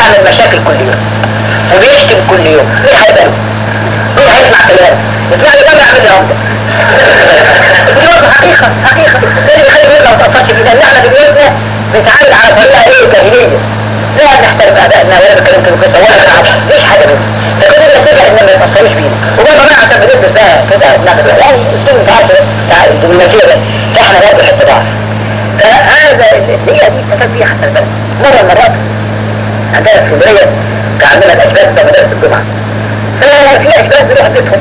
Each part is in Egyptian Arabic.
بيعمل مشاكل كل يوم وبيشتم كل يوم مين هيقبله؟ مين هيسمع كلامه؟ يسمع لي بره يعمل لي عمده دي برضه حقيقة حقيقة ده اللي بيخلي بيتنا ما تأثرش فينا ان احنا في بيوتنا بنتعامل على طريقة ايه جاهلية لا نحترم ابائنا ولا بنتكلم كلام كويسة ولا بنعمل مفيش حاجة منه فكل النتيجة ان ما يتأثروش بينا وبرضه بقى عشان بنلبس بقى كده نعمل بقى يعني الاسلوب انت عارف بتاع الدبلوماسية ده فاحنا برضه حتة ضعف فهذا الدقيقة دي استفاد فيها حتى البلد مرة من المرات عندنا في اسكندرية كان عندنا الاشباب بتاع مدارس الجمعة ففي اشباب بيروحوا بيتهم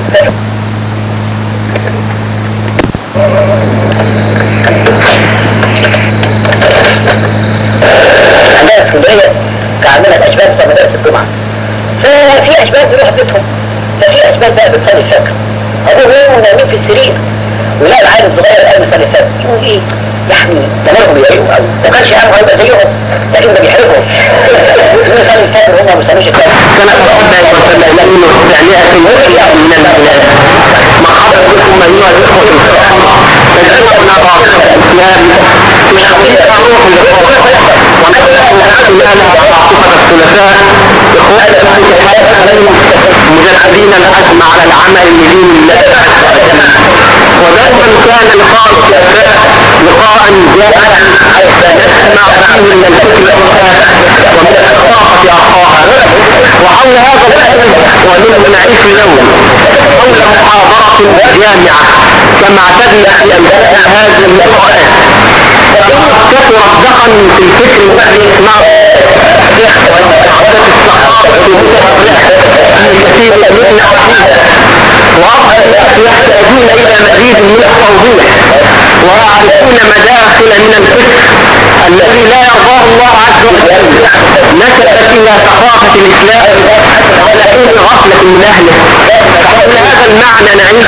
عندنا اسكندرية كان عندنا الاشباب بتاع مدارس الجمعة ففي اشباب بيروحوا بيتهم ففي اشباب بقى بتصلي الفجر ابوه وامه نايمين في السرير ويلاقي العيل الصغير قايم يصلي الفجر يقول ايه يعني دماغهم يعيقوا قوي ما كانش همه هيبقى زيهم لكن ده بيحرقهم يقول يصلي الفجر وهم ما بيصلوش الفجر كان الرسول صلى الله عليه وسلم تعليقة وحية من البلاد محبة بكم أيها الإخوة الكرام تجدنا بعض الإسلام في حقيقة روح الإخوة ونفتح احتمالها تعاطفة الثلاثاء إخوة المتحدثين مجاهدين العزم على العمل لدين الله عز وجل ودائما كان لقاء الثلاثاء لقاء جائعا نسمع فيه من الفكر أوقات ومن الثقافة أعطاها وحول هذا الحدث ومنه نعيش اليوم حول محاضرة جامعة كما اعتدنا في أمثال هذه اللقاءات كثر الدخن في الفكر والإسماع وانتعدت الثقافة متفرعة في كثير من العقيدة وأصبح الناس يحتاجون إلى مزيد من التوضيح ويعرفون مداخل من الفكر الذي لا يرضاه الله عز وجل نسبت إلى ثقافة الإسلام على حين غفلة من أهله فحول هذا المعنى نعيش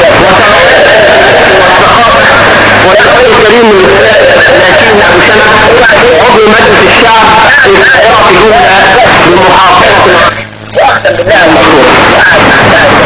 والثقافة والأخير الكريم لكن أبو سنة عضو مجلس الشعب في الدائرة الأولى بمحافظة واختم بالله المشهور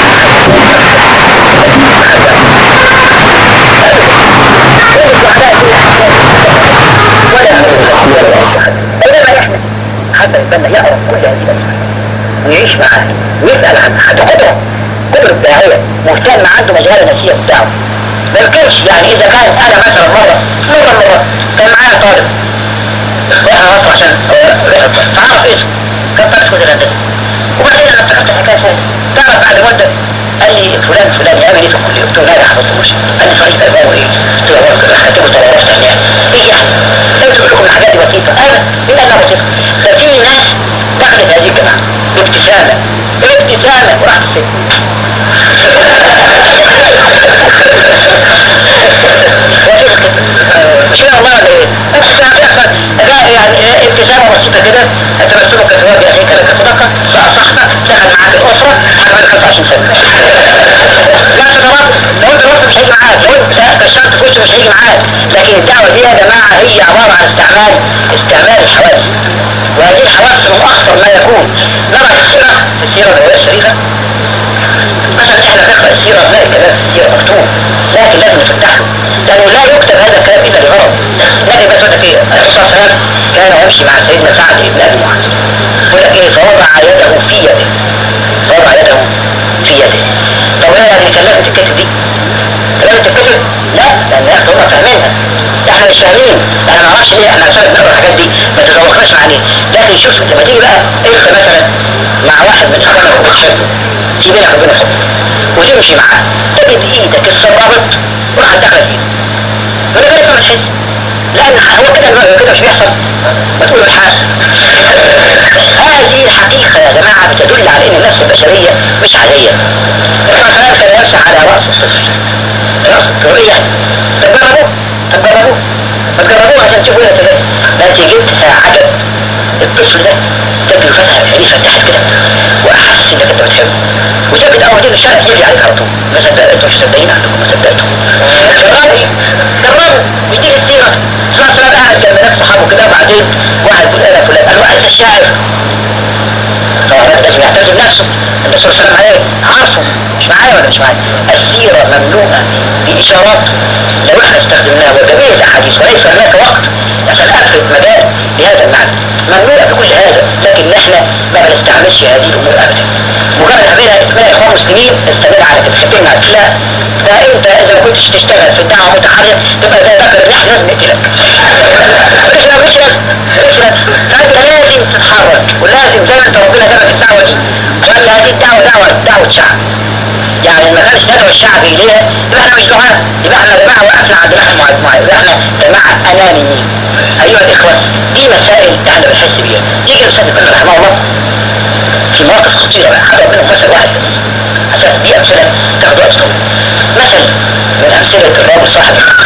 بينما احنا حتى يبقى يقرا كل هذه الاسماء ويعيش معاها ويسال عن حتى قدره قدره داعيه مهتم عنده مجال النفسيه بتاعه ما يمكنش يعني اذا كان انا مثلا مره مره مره كان معايا طالب واحنا مصر عشان تعرف اسمه كان طالب في الهندسه وبعدين انا افتكرت الحكايه ثانيه تعرف بعد مده قال لي فلان فلان يعمل ايه في الكليه قلت له لا ما حفظتوش قال لي صحيح ابوه ايه قلت له والله كده كاتبه تورطت يعني ايه يعني لو تقول لكم الحاجات دي بسيطه ابدا مين قال انها بسيطه ده في ناس دخلت هذه الجامعه بابتسامه ابتسامه وراحت السجن مش كده والله ولا ايه؟ ابتسامة يعني ابتسامة بسيطة كده تبسمك في وجه اخيك لك صدقة بقى صاحبك دخل معاك الاسرة على بعد 25 سنة لا تتردد لو انت رحت مش هيجي معاك لو انت كشرت في وشه مش هيجي معاك لكن الدعوة دي يا جماعة هي عبارة عن استعمال استعمال الحواس وهذه الحواس من اخطر ما يكون نرى السيرة السيرة النبوية الشريفة مثلا احنا نقرا السيره نلاقي كلام كتير مكتوب لكن لازم تفتح له لانه لا يكتب هذا الكلام الا لغرض لكن بس يقول لك ايه الرسول صلى الله عليه وسلم كان يمشي مع سيدنا سعد بن ابي معاذ يقول لك ايه فوضع يده في يده وضع يده في يده طب ايه يعني كان لازم تتكتب دي؟ لازم تتكتب؟ لا لان يا اخي هم فاهمينها احنا مش فاهمين انا ما اعرفش ليه احنا عشان بنقرا الحاجات دي ما تذوقناش عليه لكن شوف لما تيجي بقى انت مثلا مع واحد من اخوانك وبتحبه في بينك وبين الحب وتمشي معاه تجد ايدك الصبابط وراح دخلت ايده من غير ما تحس لان هو كده هو كده مش بيحصل ما تقول مش حاجه هذه حقيقة يا جماعة بتدل على ان النفس البشرية مش عادية الرسول كان يمشي على رأس الطفل رأس الطفل يعني طب جربوه طب جربوه ما تجربوه عشان تشوفوا نتيجتها عجب الطفل ده تجد فتح عينيه فتحت كده واحس انك انت بتحبه وتجد اول ما الشارع يجي عليك على طول ما صدقت انتوا مش مصدقين عندكم ما صدقتوا جربوا جربوا مش دي السيره صلاه فلان قاعد جنب ناس صحابه كده بعدين واحد يقول انا فلان قال له انت الشاعر طبعا لازم يعتزم نفسه الرسول صلى الله عليه وسلم عارفه مش معايا ولا مش معايا السيره مملوءه باشارات لو احنا استخدمناها وجميع الاحاديث وليس هناك وقت عشان افرد مجال بهذا المعنى ممنوع بكل هذا لكن احنا ما بنستعملش هذه الامور ابدا مجرد حبينا اثنين اخوان مسلمين استمر على كده حبين معك لا ده انت اذا ما كنتش تشتغل في الدعوه متحرر تبقى زي بكر الريح لازم نقتلك رجلا رجلا رجلا فانت لازم تتحرك ولازم زي ما انت ربنا جابك الدعوه دي وقال هذه الدعوه دعوه دعوه شعب يعني ما كانش ندعو الشعب اليها يبقى احنا مش دعاء يبقى احنا جماعه وقفنا عند نحن معين يبقى احنا جماعه انانيين ايها الاخوه دي مسائل احنا بنحس بيها يجي الاستاذ ابن رحمه الله في مواقف خطيره بقى هضرب منهم مثل واحد بس عشان دي امثله تاخد وقت طويل مثل من امثله الرجل صاحب الحق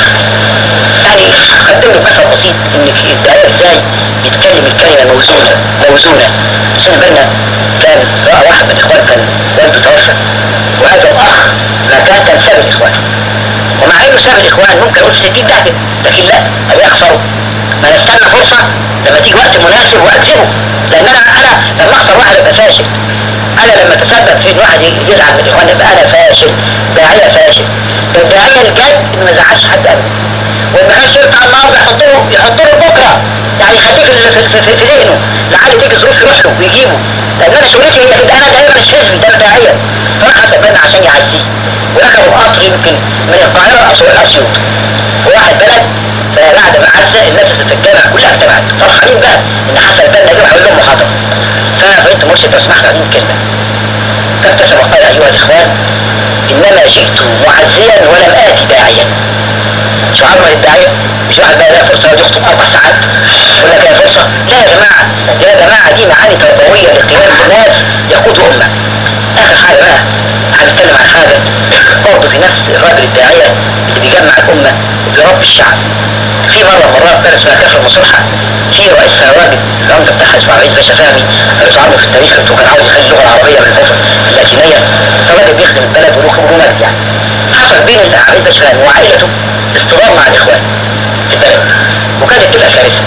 يعني قدم له مثل بسيط ان الدعاء ازاي بيتكلم الكلمه موزونه موزونه استاذ بالنا كان راى واحد من الاخوان كان والده توفى وهذا الاخ ما كان كان ساب الاخوان ومع انه ساب الاخوان ممكن يقول في 60 دهبه لكن لا او يخسروا ما نستنى فرصه لما تيجي وقت مناسب واكتبه لان انا انا لما اخسر واحد ابقى فاشل انا لما تسبب في ان واحد يزعل من الاخوان يبقى انا فاشل داعيه فاشل الداعيه الجد ما زعلش حد ابدا وما كانش ينفع النهارده يحط له يحط له بكره يعني يخليه في في, في, في ذهنه لعل تيجي ظروف يروح له ويجيبه لان انا شغلتي هي كده انا دايما مش حزبي ده انا داعيه فاخد بالنا عشان يعديه وركبوا قطر يمكن من القاهره لاسيوط وراح البلد فبعد ما عدى الناس اللي في الجامع كلها اجتمعت فرحانين بقى ان حسن البنا جه وعمل لهم محاضره فبقيت مرشد لو سمحت عايزين كلمه فابتسم وقال ايها الاخوان انما جئت معزيا ولم اتي داعيا شو عمل الداعية مش واحد بقى لا فرصة يخطب أربع ساعات يقول لك يا فرصة لا يا جماعة يا جماعة دي معاني تربوية لقيام الناس يقود أمة آخر حاجة بقى هنتكلم عن حاجة برضه في نفس الراجل الداعية اللي بيجمع الأمة وبيربي الشعب في مرة مرات بلد اسمها كفر مصلحة في رئيسها راجل العمدة بتاعها اسمه عبيد باشا فهمي قالوا عنه في التاريخ انه كان عاوز يخلي اللغة العربية من الحروف اللاتينية فالراجل بيخدم البلد ورومات يعني حصل بين عبيد باشا فهمي وعائلته اصطدام مع الاخوان في البلد وكانت تبقى كارثه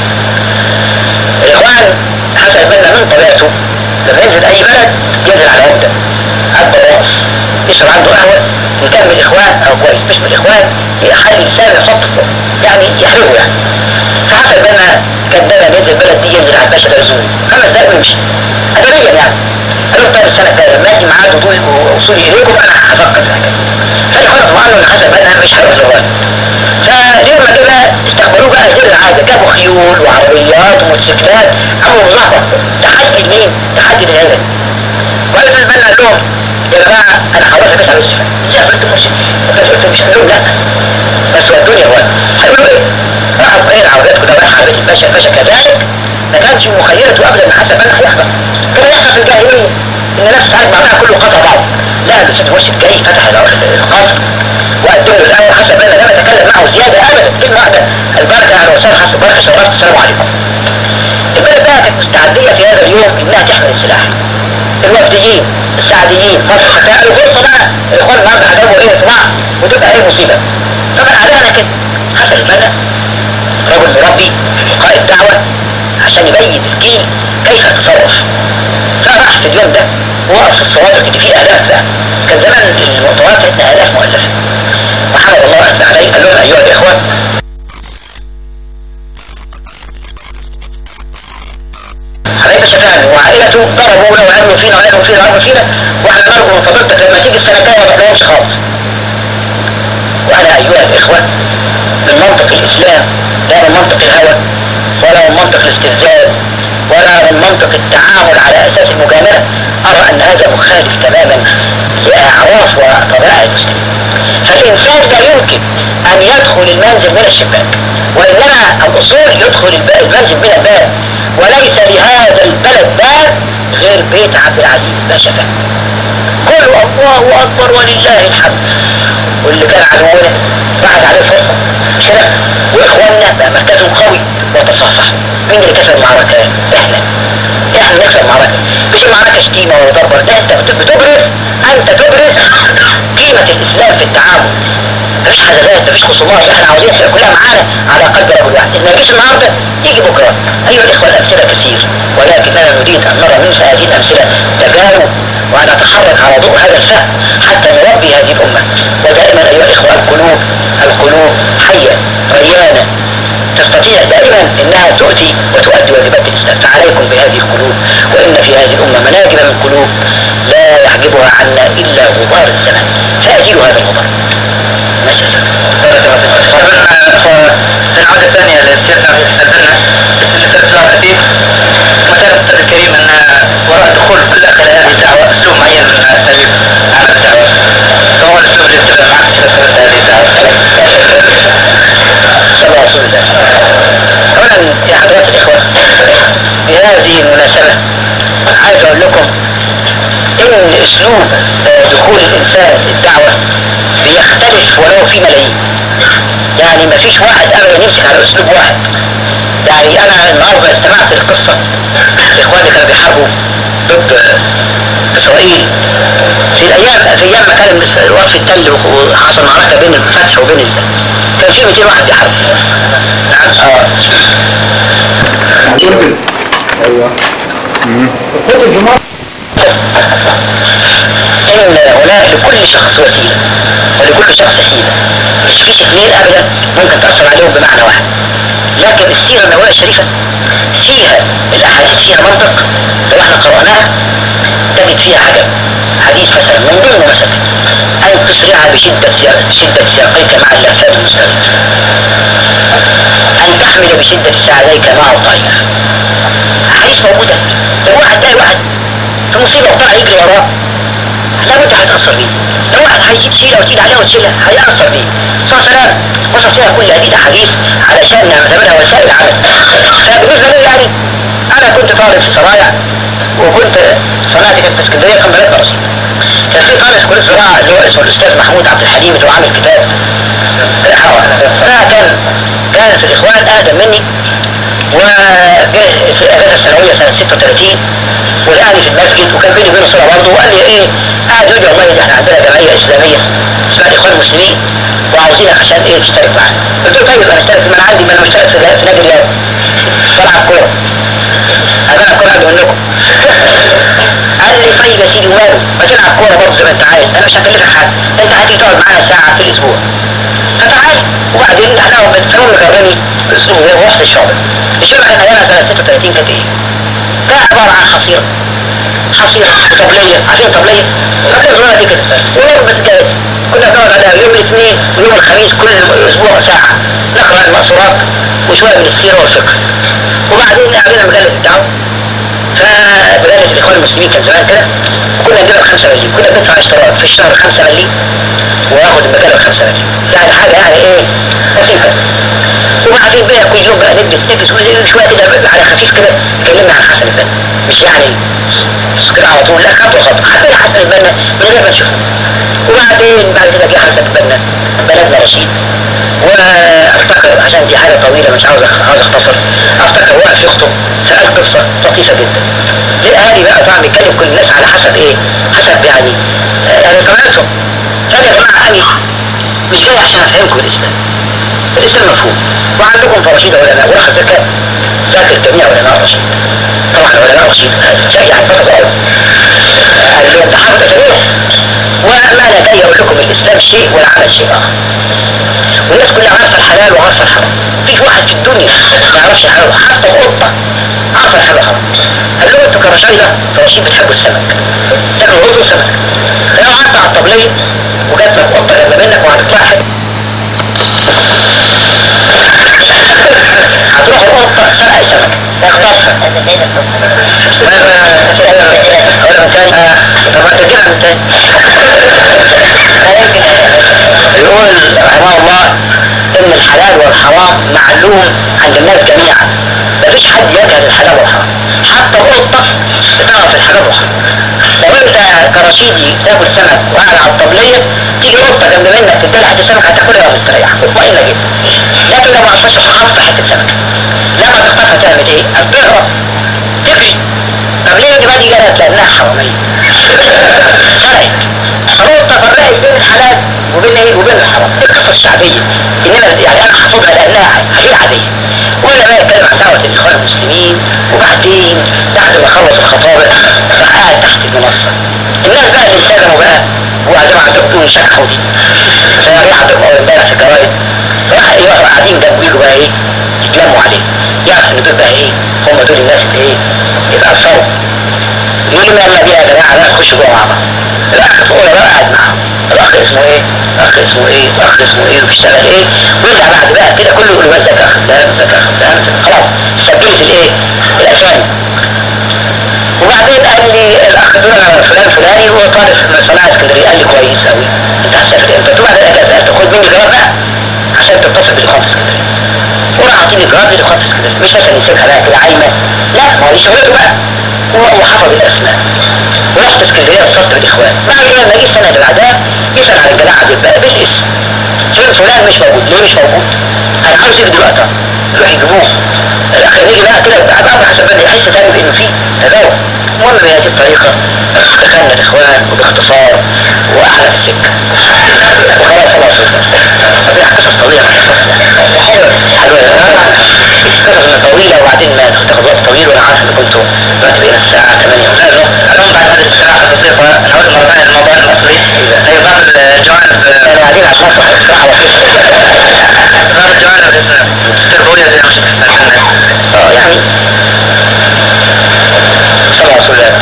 الاخوان حسب بالنا من طبيعته لما ينزل اي بلد ينزل على عمده عبد الراس يشرب عنده قهوه يكمل اخوان او كويس مش من الاخوان يخلي لسانه يحط فوق يعني يحرقه يعني فحسب بالنا كان دايما ينزل البلد دي ينزل على الباشا العزومي خمس دقايق ويمشي ادبيا يعني قالوا طيب السنه الجايه لما اجي ميعاد وصولي اليكم انا هفكر في الحكايه فالاخوان اطمئنوا ان حسب بالنا مش هيروح للغايه فاليوم ما كده استقبلوه بقى غير العادة جابوا خيول وعربيات وموتوسيكلات عملوا مظاهرة تحدي لمين؟ تحدي للعيلة وقال في البنا قال لهم يا جماعة أنا خلاص بس على الشفاء ازاي قلت مش وكان قلت مش قال لهم لا بس ودوني يا اخوان هيقولوا ايه؟ راحوا ايه العربيات كلها رايحة على بيت الباشا الباشا كذلك ما كانش مخيلته ابدا ان حسب بنا هيحضر كان يحصل في الجاهلية ان الناس قاعد بعضها كله قطع بعض لا الاستاذ مرشد جاي فتح القصر وقدم له الاول حسب بنا لم اتكلم معه زياده ابدا كلمه واحده البركه على وسام حسب بركه شرفت السلام عليكم البلد بقى كانت مستعديه في هذا اليوم انها تحمل السلاح الوفديين السعديين مصر فتاة الفرصه بقى الاخوان النهارده هجابوا ايه اطلاع وتبقى ايه مصيبه طبعا عدانا كده حسن البنا رجل مربي قائد دعوه عشان يبين الجيل كيف يتصرف فراح في اليوم ده وقف في الصوابع اللي فيه الاف بقى كان زمان المؤتمرات عندنا الاف مؤلفه وحمد الله اثنى عليه قال لهم ايها الاخوه حبايب الشفاعة وعائلته ضربوا وعملوا فينا وعملوا فينا وعملوا فينا واحنا نرجو من فضيلتك لما تيجي السنة الجاية ما تلاقيهمش خالص وانا ايها الاخوة من منطق الاسلام لا من منطق الهوى ولا من منطق الاستفزاز ولا من منطق التعامل على اساس المجاملة ارى ان هذا مخالف تماما لاعراف وطبائع المسلمين فالانسان لا يمكن ان يدخل المنزل من الشباك وانما الاصول يدخل المنزل من الباب وليس لهذا البلد باب غير بيت عبد العزيز باشا فهمي قولوا الله اكبر ولله الحمد واللي كان عدونا راحت عليه فرصة مش كده واخواننا بقى مركزهم قوي وتصافحوا مين اللي كسب المعركة احنا احنا نكسب المعركة مش المعركة شتيمة وضربة لا انت بتبرز انت تبرز قيمة الاسلام في التعامل مفيش حزازات مفيش خصومات احنا عاوزين كلها معانا على قلب رجل واحد اللي ما يجيش النهارده يجي بكره ايها الاخوه الامثله كثير ولكننا نريد ان نرى من هذه الامثله تجارب وان نتحرك على ضوء هذا الفهم حتى نربي هذه الامه ودائما ايها الاخوه القلوب القلوب حيه ريانه تستطيع دائما انها تؤتي وتؤدي واجبات الاسلام فعليكم بهذه القلوب وان في هذه الامه مناجم من قلوب لا يحجبها عنا الا غبار الزمان فازيلوا هذا الغبار ماشي يا في العودة الثانية لسيرنا في البنا الاستاذ الخفيف مثلا الاستاذ الكريم ان وراء دخول كل اخ هذه الدعوة اسلوب معين من اساليب عمل الدعوة فهو الاسلوب اللي اتفق معك في هذه الدعوة صلى الله عليه وسلم اولا يا حضرات الاخوة بهذه المناسبة عايز اقول لكم ان اسلوب دخول الانسان الدعوة بيختلف ولو في ملايين يعني ما فيش واحد ابدا يمسك على اسلوب واحد يعني انا النهارده استمعت للقصه اخواني كانوا بيحاربوا ضد اسرائيل في الايام في ايام ما كان وقف التل وحصل معركه بين الفتح وبين ال... كان في 200 واحد بيحاربوا نعم اه ايوه ان هناك لكل شخص وسيله ولكل شخص حيله مش فيش اثنين ابدا ممكن تاثر عليهم بمعنى واحد لكن السيره النبويه الشريفه فيها الاحاديث فيها منطق لو احنا قراناها تجد فيها عجب حديث مثلا من ضمنه مثلا ان تسرع بشده سياق شده سياقيك مع اللفات المستغيث ان تحمل بشده ساعديك مع الطير حديث موجوده لو واحد لاقي واحد في مصيبه وطلع يجري وراه لابد هيتاثر بيه لو واحد هيجيب شيله وتقيل عليها وتشيلها هيأثر بيه صلى الله عليه وسلم وصف فيها كل هذه الاحاديث علشان نعتبرها وسائل عمل فبالنسبه لي يعني انا كنت طالب في سرايا وكنت صناعتي كانت في اسكندريه كان بلدنا اصلا كان في طالب في كليه الزراعه اللي هو اسمه الاستاذ محمود عبد الحليم اللي هو عامل كتاب فكان كانت الاخوان اقدم مني وجه في الاجازه السنويه سنه 36 ولقاني في المسجد وكان بيني وبينه صله برضه وقال لي ايه قاعد يقول لي والله احنا عندنا جمعيه اسلاميه اسمها الاخوان المسلمين وعاوزينك عشان ايه تشترك معانا قلت له طيب انا اشترك ما انا عندي ما انا مشترك في في نادي الرياض بلعب كوره انا بلعب كوره عندي منكم قال لي طيب يا سيدي وماله ما تلعب كوره برضه زي ما انت عايز انا مش هكلفك حاجه انت هتيجي تقعد معانا ساعه في الاسبوع فتعال وبعدين احنا بنتكلم مكرمي باسلوب غير ورحت الشعبة الشعبة كانت ايامها سنة 36 كانت ايه؟ كان عبارة عن حصيرة حصيرة طبلية عارفين طبلية؟ فاكر صغيرة دي كده وربة جاز كنا بنقعد عليها يوم الاثنين ويوم الخميس كل اسبوع ساعة نقرأ المأثورات وشوية من السيرة والفقه وبعدين قابلنا مجلة الدعوة فمجلة الإخوان المسلمين كان زمان كده وكنا نجيبها بخمسة مليم كنا بندفع اشتراك في الشهر خمسة مليم وياخد المجلة بخمسة مليم يعني حاجة يعني ايه بسيطة وبعدين بقى كل يوم بقى ندي نجلس شوية كده على خفيف كده اتكلمنا عن حسن البنا مش يعني كده على طول لا خطوة خطوة حبينا حسن البنا من غير ما نشوفه وبعدين بعد كده جه حسن البنا بلدنا رشيد وافتكر عشان دي حاجة طويلة مش عاوز عاوز اختصر افتكر وقف يخطب فقال قصة لطيفة جدا لقاني بقى طبعا بيتكلم كل الناس على حسب ايه حسب يعني يعني قناعتهم قال يا جماعة انا مش جاي عشان افهمكم الاسلام الاسلام مفهوم وعندكم فرشيد علماء وراح ذكاء ذاكر جميع علماء رشيد طبعا علماء رشيد شيء يعني فقط قوي اللي يمتحن تسميه وما انا جاي اقول لكم الاسلام شيء والعمل شيء اخر والناس كلها عارفه الحلال وعارفه الحرام مفيش واحد في الدنيا ما يعرفش الحلال حتى القطه عارفه الحلال والحرام قال لهم انتوا كرشايده فراشيد بتحبوا السمك تاكلوا رز وسمك لو قعدت على الطبليه وجات لك قطه جنب منك وهتطلع حته هتروح القطه سرق سمك اخطفها ولا من تاني طب ما تجيبها من تاني يقول رحمه الله ان الحلال والحرام معلوم عند الناس جميعا مفيش حد يجهل الحلال والحرام حتى القطه بتعرف الحلال والحرام لو انت كرشيدي تاكل سمك وقاعد على الطبليه تيجي قطه جنب منك تديها حته سمك هتاكلها مستريح مطمئنه جدا لكن لو ما عرفتش خطفت حته سمك لما تخطفها تعمل ايه؟ هتهرب تجري طب ليه دي بقى دي جرت لانها حراميه فرقت القطه فرقت بين الحلال وبين ايه وبين الحرام دي قصص شعبيه انما يعني انا حافظها لانها حقيقه عاديه ولا بقى يتكلم عن دعوه الاخوان المسلمين وبعدين بعد ما خلص الخطابه راح قاعد تحت المنصه الناس بقى اللي انسجموا بقى وقاعدين عندكم شكحوا دي سياريح عندكم اول امبارح في الجرايد راح يروحوا قاعدين جنبه يجوا بقى ايه يتلموا عليه يعرف ان دول بقى ايه هم دول الناس اللي ايه يتأثروا يقول لهم يلا بينا يا جماعه بقى نخش جوه مع بعض الاخ في اولى بقى قاعد معاهم الاخ اسمه ايه الاخ اسمه ايه الاخ اسمه ايه وبيشتغل ايه ويرجع بعد بقى كده كله يقول بس ذاك اخ ده ذاك اخ ده خلاص سجلت الايه الاسامي وبعدين قال لي الاخ دول فلان فلاني هو طالب في صناعه اسكندريه قال لي كويس قوي انت هتسافر امتى؟ قلت له بعد الاجازه قال خد مني جواب بقى عشان تتصل بالاخوان في اسكندريه وراح عاطيني جواب للاخوان في اسكندريه مش مثلا يمسكها بقى كده عايمه لا ما هو دي شغلته بقى هو وحفظ الاسماء ورحت اسكندريه اتصلت بالاخوان بعد كده لما جه السنه اللي بعدها يسال على الجماعه دول بقى بالاسم فين فلان مش موجود ليه مش موجود؟ انا عاوز يجي دلوقتي يروح يجيبوه نيجي بقى كده بعد امر حسب ما يحس تاني بانه في تداول المهم بهذه الطريقه دخلنا الاخوان وباختصار وقعنا في السكه وخلاص خلاص دي قصص طويله ما تخلص قصص طويله وبعدين ما تاخد وقت طويل وانا عارف ان كنتوا دلوقتي بقينا الساعه 8 ونص اليوم بعد هذه الصراحة الدقيقة نعود مرة ثانية للموضوع الأصلي هي بعض الجوانب احنا قاعدين عشان نصح الصحه بعض الجوانب التربوية في نفس السنة اه يعني صلى الله عليه وسلم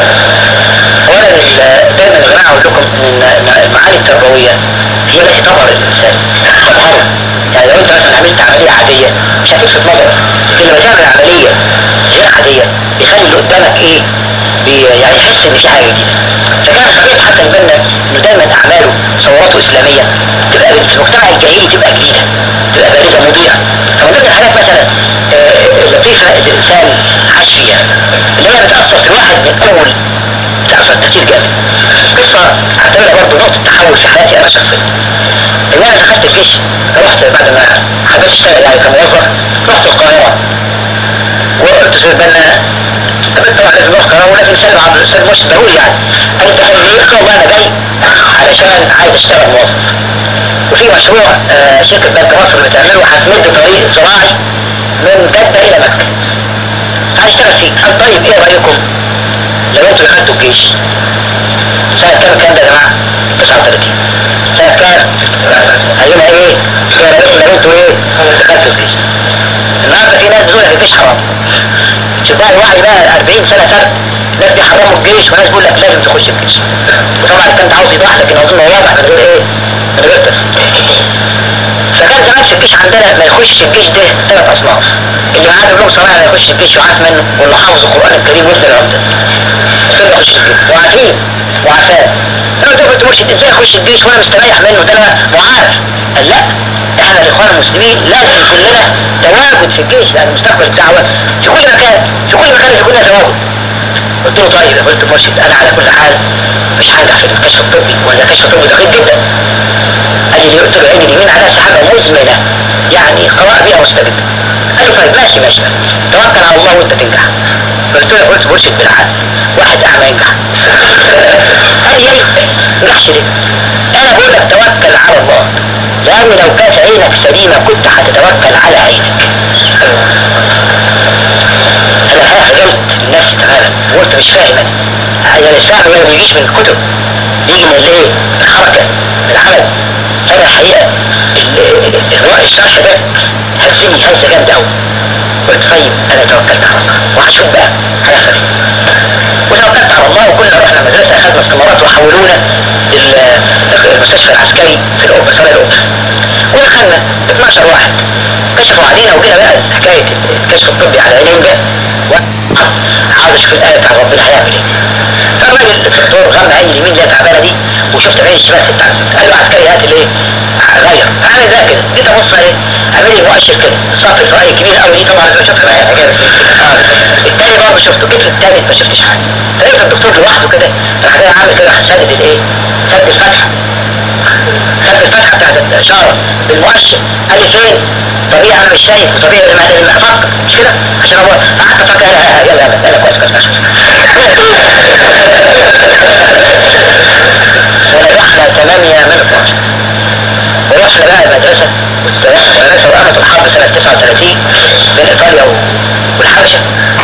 اولا ال- دايما يا جماعه اقول لكم ان المعاني التربويه هي التي تظهر الانسان تظهره يعني لو انت مثلا عملت عمليه عاديه مش هتلفت نظرك لكن لما تعمل عمليه غير عاديه بيخلي اللي قدامك ايه بي يعني يحس ان في حاجه جديده فكان خليل حسن البنا انه دايما اعماله تصوراته اسلاميه تبقى في المجتمع الجاهلي تبقى جديده تبقى بارزه مضيئه فمن ضمن الحاجات مثلا آه، اللطيفه اللي الانسان عاش فيها اللي انا بتاثر في الواحد من اول تاثر كتير جامد قصه اعتبرها برضه نقطه تحول في حياتي انا شخصيا ان انا دخلت الجيش رحت بعد ما حبيت اشتغل يعني كموظف رحت القاهره وقلت في البنا قابلت طبعا لازم نروح القاهره ولازم نسلم على الاستاذ مرشد ضروري يعني قال لي انت جاي ليه؟ قلت له والله انا جاي علشان عايز اشتغل موظف وفي مشروع آه، شركه بنك مصر بتعمله هتمد طريق زراعي من جده الى مكه هشتغل فيه قال طيب ايه رايكم لو انتوا دخلتوا الجيش سنة كام الكلام ده يا جماعة؟ 39 سنة كام؟ هيبقى ايه؟ ايه رايكم لو انتوا ايه؟ دخلتوا الجيش النهارده في ناس بتقول لك الجيش حرام شوف بقى الوعي بقى 40 سنة فرق ناس بيحرموا الجيش وناس بيقول لك لازم تخش الجيش وطبعا الكلام ده عاوز يوضح لكن اظن هو واضح من غير ايه؟ من غير تفسير فكان زمان في الجيش عندنا ما يخش الجيش ده ثلاث اصناف اللي معاه دبلوم صناعي ما يخش الجيش وعارف منه واللي حافظ القران الكريم وسط العمده دول ما يخش الجيش وعارفين وعارفاه انا قلت له كنت مرشد ازاي اخش الجيش وانا مستريح منه ده انا معاف قال لا احنا الاخوان المسلمين لازم يكون لنا تواجد في الجيش لان مستقبل الدعوه في كل مكان في كل مكان يكون لنا تواجد قلت له طيب يا قلت مرشد انا على كل حال مش هنجح في الكشف الطبي ولا كشف الطبي دقيق جدا قال لي قلت له عيني اليمين عليها سحابه مزمنه يعني قراءه بها مستبد قال له طيب ماشي ماشي توكل على الله وانت تنجح قلت له قلت مرشد بالعقل واحد اعمى ينجح قال لي نجحش ليه؟ انا بقول لك توكل على الله لان لو كانت عينك سليمه كنت هتتوكل على عينك انا خجلت من نفسي تماما وقلت مش فاهم انا يعني الفهم ما بيجيش من الكتب يجي من الايه الحركه من العمل انا الحقيقه ال- ال- الشرح ده هزني هزه جامده قوي قلت طيب انا توكلت على الله وهشوف بقى هيحصل ايه وتوكلت على الله وكنا رحنا مدرسه اخذنا استمارات وحولونا لل- المستشفى العسكري في القبه سرايا القبه ودخلنا 12 واحد كشفوا علينا وجينا بقى حكايه الكشف الطبي على عينين ده عاوز اشوف الايه بتاع ربنا هيعمل ايه فالراجل الدكتور غمى عيني اليمين اللي هي تعبانه دي وشفت عيني الشمال ست قال له عسكري هات الايه غير عامل ده كده جيت ابص عليه عامل لي مؤشر كده صف الفرعي كبير قوي دي طبعا انا شفت بقى حاجات التاني برضه شفته جيت في التالت ما شفتش حاجه لقيت الدكتور لوحده كده راح جاي عامل كده راح سدد الايه سد الفتحه سد الفتحه بتاعت الاشاره بالمؤشر قال لي فين طبيعي انا مش شايف وطبيعي لما لما افكر مش كده عشان هو قعدت افكر يلا يلا يلا يلا كويس كويس ورجعنا ثمانية من 12 ورحنا بقى المدرسة واستلمنا المدرسة وقامت الحرب سنة 39 بين إيطاليا و- والحبشة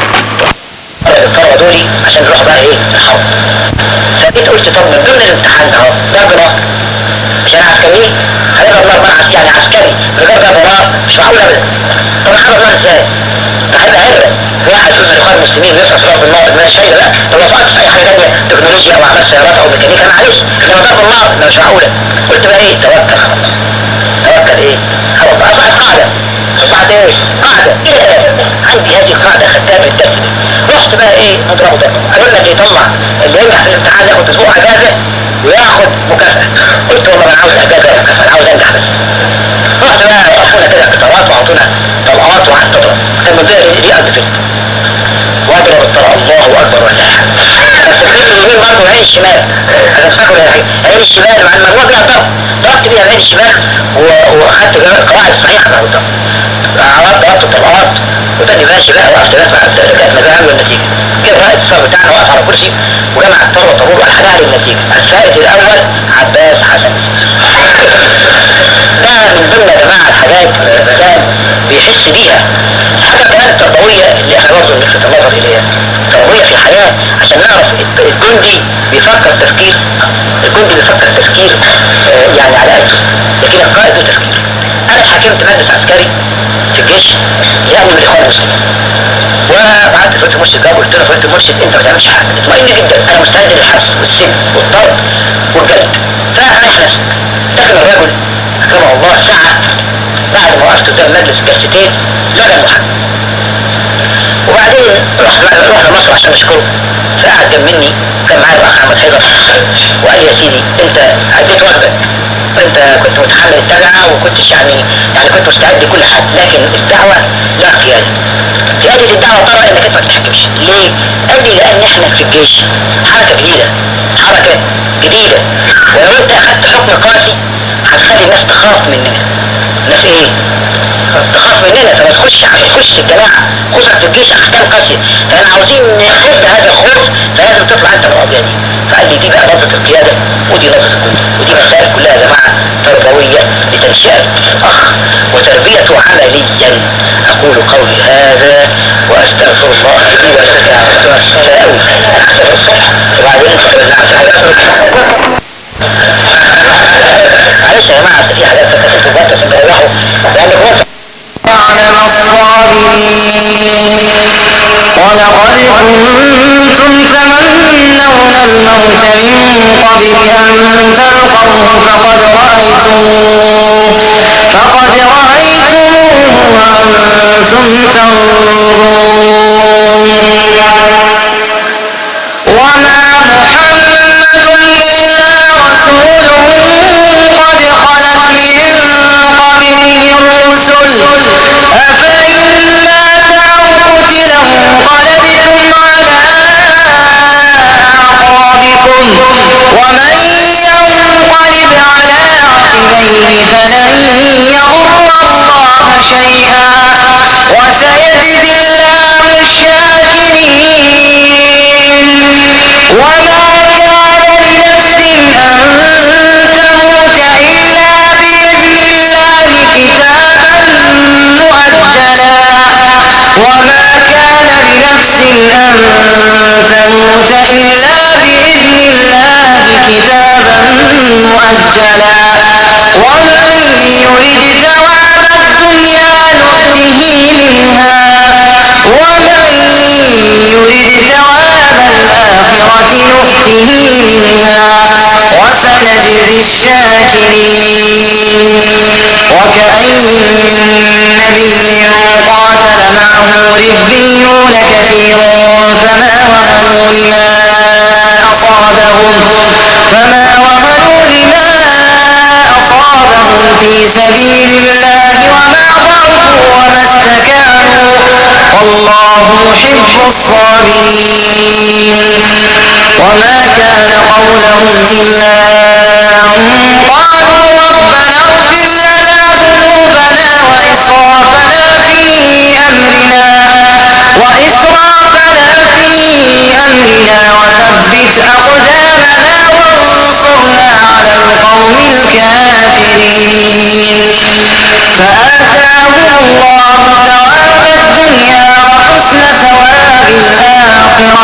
فرضوا لي عشان نروح بقى إيه الحرب فجيت قلت طب من ضمن الامتحان ده أهو ضرب نار عشان عسكريين هيضرب نار نار عس- يعني عسكري من غير ضرب نار مش معقول ابدا طب هيضرب نار ازاي؟ ده هيبقى عبره واحد من الاخوان المسلمين يصرف في ضرب النار الناس شايله لا طب لو فكرت في اي حاجه ثانيه تكنولوجيا او اعمال سيارات او ميكانيكا معلش انما ضرب النار ده مش معقوله قلت بقى ايه توكل على الله توكل ايه على الله اصبحت قاعده اصبحت ايه قاعده الى الان عندي هذه القاعده خدتها من الدرس ده رحت بقى ايه نضربه ضرب قالوا لك يطلع اللي ينجح في الامتحان ياخد اسبوع اجازه وياخد مكافاه قلت والله ما انا عاوز اجازه ولا مكافاه انا عاوز انجح بس رحت بقى وقفونا كده قطارات وعطونا طلقات وقعدت اضرب كان من ضمن دي قد كده واضرب الطلقه الله اكبر ولا بس العين اليمين برضه العين الشمال انا مش فاكر العين العين الشمال مع المجموعه دي ضرب ضربت بيها العين الشمال و- واخدت بقى القواعد الصحيحه بقى والضرب عرضت ضربت الطلقات وتاني ماشي بقى وقفت بقى بعد كانت مبيعة النتيجه جه الرائد الصف بتاعنا وقف على كرسي وجمع الطلبه طابور وقال لي النتيجه الفائز الاول عباس حسن السيسي ده من ضمن يا جماعه الحاجات الانسان بيحس بيها حاجه كمان التربويه اللي احنا برضه بنلفت النظر اليها التربويه في الحياه عشان نعرف الت- الجندي بيفكر تفكير الجندي بيفكر تفكير آه، يعني على قده لكن القائد له تفكير انا اتحكمت مجلس عسكري في الجيش يعني من الاخوان المسلمين وبعت فضيله المرشد جاب قلت له فضيله المرشد انت ما تعملش حاجه اطمئن جدا انا مستعد للحبس والسجن والضرب والجلد فريح نفسك لكن الرجل اكرمه الله ساعه بعد ما وقفت قدام مجلس جلستين لغى المحاكمه وبعدين رحت رحنا مصر عشان اشكره فقعد جنب مني كان معايا الاخ احمد حيدر وقال لي يا سيدي انت عديت واخدك انت كنت متحمل التبعه وكنتش يعني يعني كنت مستعد لكل حاجه لكن الدعوه لها قياده قياده الدعوه طبعا انك انت ما تتحكمش ليه؟ قال لي لان احنا في الجيش حركه جديده حركه جديده ولو انت اخدت حكم قاسي هتخلي الناس تخاف مننا الناس ايه؟ تخاف مننا فما تخش ما تخش الجماعه خصوصا في الجيش احكام قاسيه فاحنا عاوزين نهد هذا الخوف فلازم تطلع انت من القضيه دي فقال لي دي بقى لفظه القياده ودي لفظه الجند ودي مسائل كلها يا جماعه تربويه لتنشئه الاخ وتربيته عمليا اقول قولي هذا واستغفر الله لي ولكم يا رب انا هسافر الصبح وبعدين معلش يا جماعه في حاجات تكتب وقت تروحوا لان وقت على الصابرين ولقد كنتم تمنون الموت من قبل أن تلقوه فقد رأيتموه فقد رأيتموه وأنتم تنظرون وما محمد إلا رسول قد خلت من قبله الرسل أفإن مات أو قتل انقلبتم على أعقابكم ومن ينقلب على عقبيه فلن يضر الله شيئا وسيجزي الله الشاكرين وما كان لنفس أن تموت إلا بإذن الله كتابا مؤجلا وما كان لنفس أن تموت إلا بإذن الله كتابا مؤجلا ومن يرد ثواب الدنيا نؤته منها ومن يرد ثواب الآخرة نؤته منها وسنجزي الشاكرين وكأين من نبي قاتل معه ربيون كثير فما وهنوا لما أصابهم فما وهنوا لما أصابهم في سبيل الله وما ضعفوا وما استكانوا والله يحب الصابرين وما كان قولهم إلا أن قالوا ربنا اغفر لنا ذنوبنا وإسرافنا في أمرنا وإسرافنا في أمرنا وثبت أقدامنا وانصرنا على القوم الكافرين فآتاهم الله ثواب الدنيا وحسن ثواب الآخرة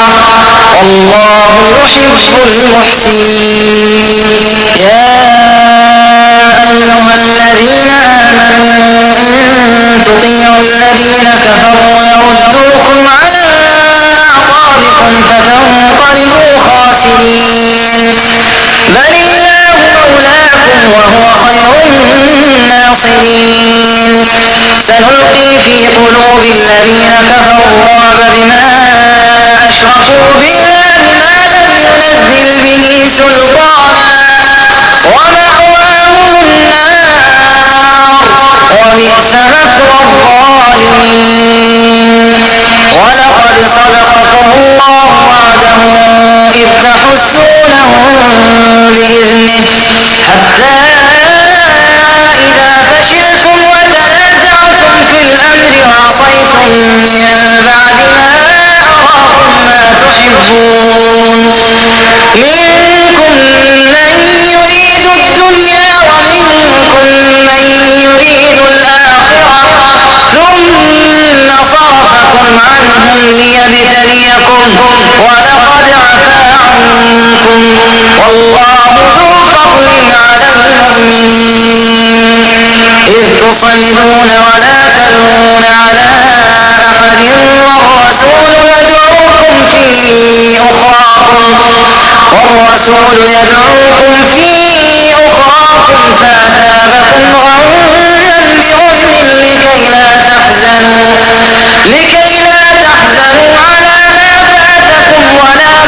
والله يحب المحسنين يا أيها الذين آمنوا إن تطيعوا الذين كفروا يردوكم على أعقابكم فتنقلبوا خاسرين بل الله مولاكم وهو خير الناصرين سنلقي في قلوب الذين كفروا الرعب بما أشركوا بالله ما لم ينزل به سلطانا ومأواهم النار وبئس مثوى الظالمين ولقد صدقكم الله وعده إذ تحسونهم بإذنه حتى إذا فشلتم وتنازعتم في الأمر وعصيتم من بعد ما أراكم ما تحبون منكم من يريد الدنيا ومنكم من يريد الآخرة ثم صرفكم عنهم ليبتليكم ولقد عفا عنكم والله ذو فضل على المؤمنين إذ تصعدون ولا تلوون على أحد والرسول يدعوكم في أخراكم والرسول يدعوكم في أخراكم فأثابكم غما بغم لكي لا تحزنوا لكي لا تحزنوا على ما فاتكم ولا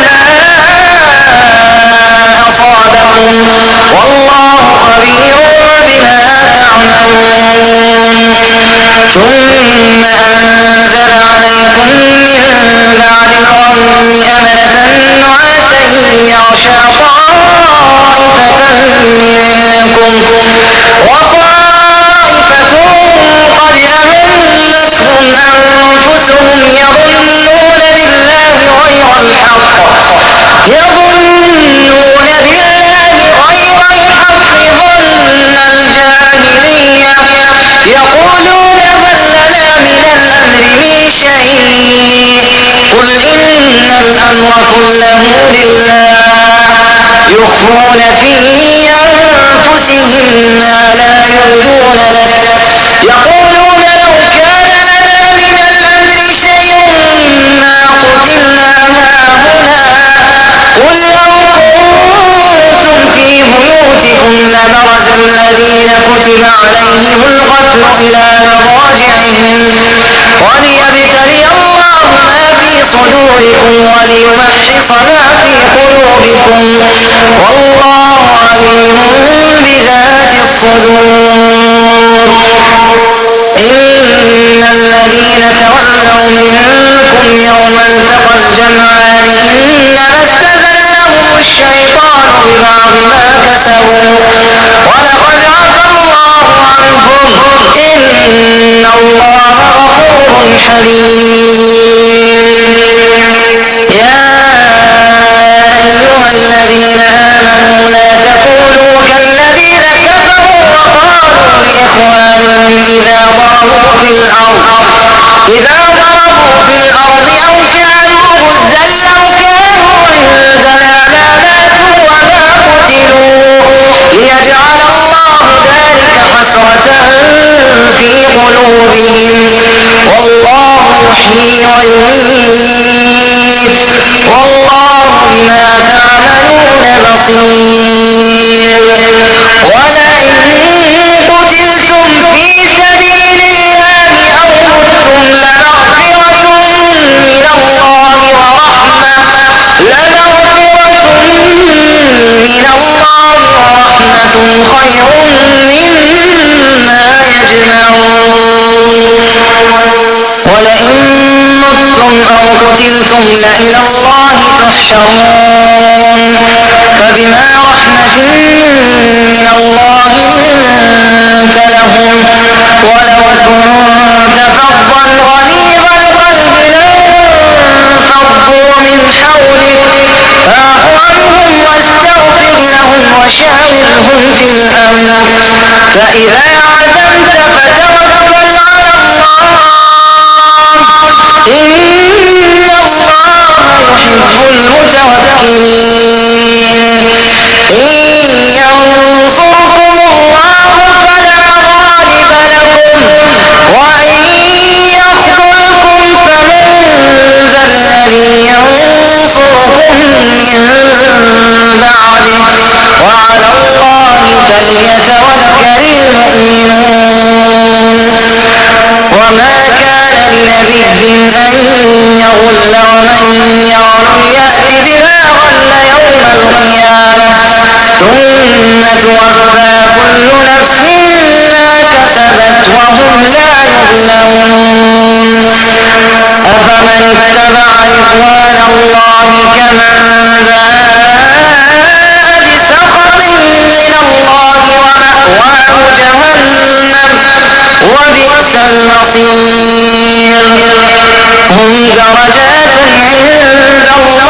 ما أصابكم والله خبير بما تعملون ثم أنزل عليكم من بعد الغم أمنة نعاسا يغشى طائفة منكم وطائفة قد أهمتهم أنفسهم يظنون بالله غير الحق يظنون بالله غير الحق ظن الجاهلية يقولون هل لنا من الأمر من شيء قل إن الأمر كله لله يخفون في أنفسهم ما لا يبدون لك يقولون لو كان لنا من الأمر شيء ما قتلنا هاهنا قل لو كنتم في بيوتكم لبرز الذين كتب عليهم القتل إلى مضاجعهم وليبتلي الله ما في صدوركم وليمحص ما في قلوبكم والله عليم بذات الصدور إن الذين تولوا منكم يوم التقى الجمعان إنما استزلهم الشيطان ببعض ما كسبوا ولقد عفى الله عنهم إن الله غفور حليم يا أيها الذين آمنوا لا تكونوا كالذين كفروا وقالوا لإخوانهم إذا ضربوا في الأرض إذا ضربوا في الأرض أو كانوا غزا لو كانوا عندنا ما ماتوا وما قتلوا ليجعل الله ذلك حسرة في قلوبهم والله يحيي ويميت والله بما تعملون بصير ولئن قتلتم في سبيل الله أو متم لمغفرة من الله ورحمة لمغفرة من الله ورحمة خير مما يجمعون ولئن متم أو قتلتم لإلى الله تحشرون فبما رحمة من الله لنت لهم ولو كنت فظا غليظ القلب لانفضوا من حولك فاعف عنهم واستغفر لهم وشاورهم في الأمر فإذا عزمت فتوكل على الله إن الله يحب المتوكلين إن ينصركم الله وعلى الله فليتوكل المؤمنون وما كان لنبي أن يغل ومن يغل يأت بما غل يوم القيامة ثم توفى كل نفس ما كسبت وهم لا يظلمون أفمن اتبع رضوان الله كمن باء بسخط من الله ومأواه جهنم وبئس المصير هم درجات عند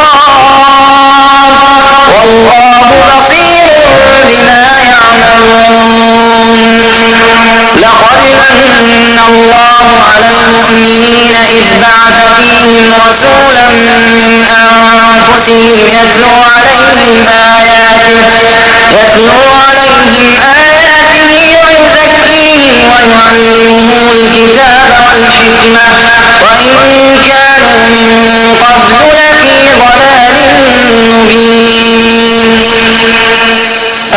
الله والله بصير بما يعملون لقد من الله على المؤمنين إذ بعث فيهم رسولا من أنفسهم يتلو عليهم آياته يتلو عليهم آياته ويزكيهم ويعلمهم الكتاب والحكمة وإن كانوا من قبل لفي ضلال مبين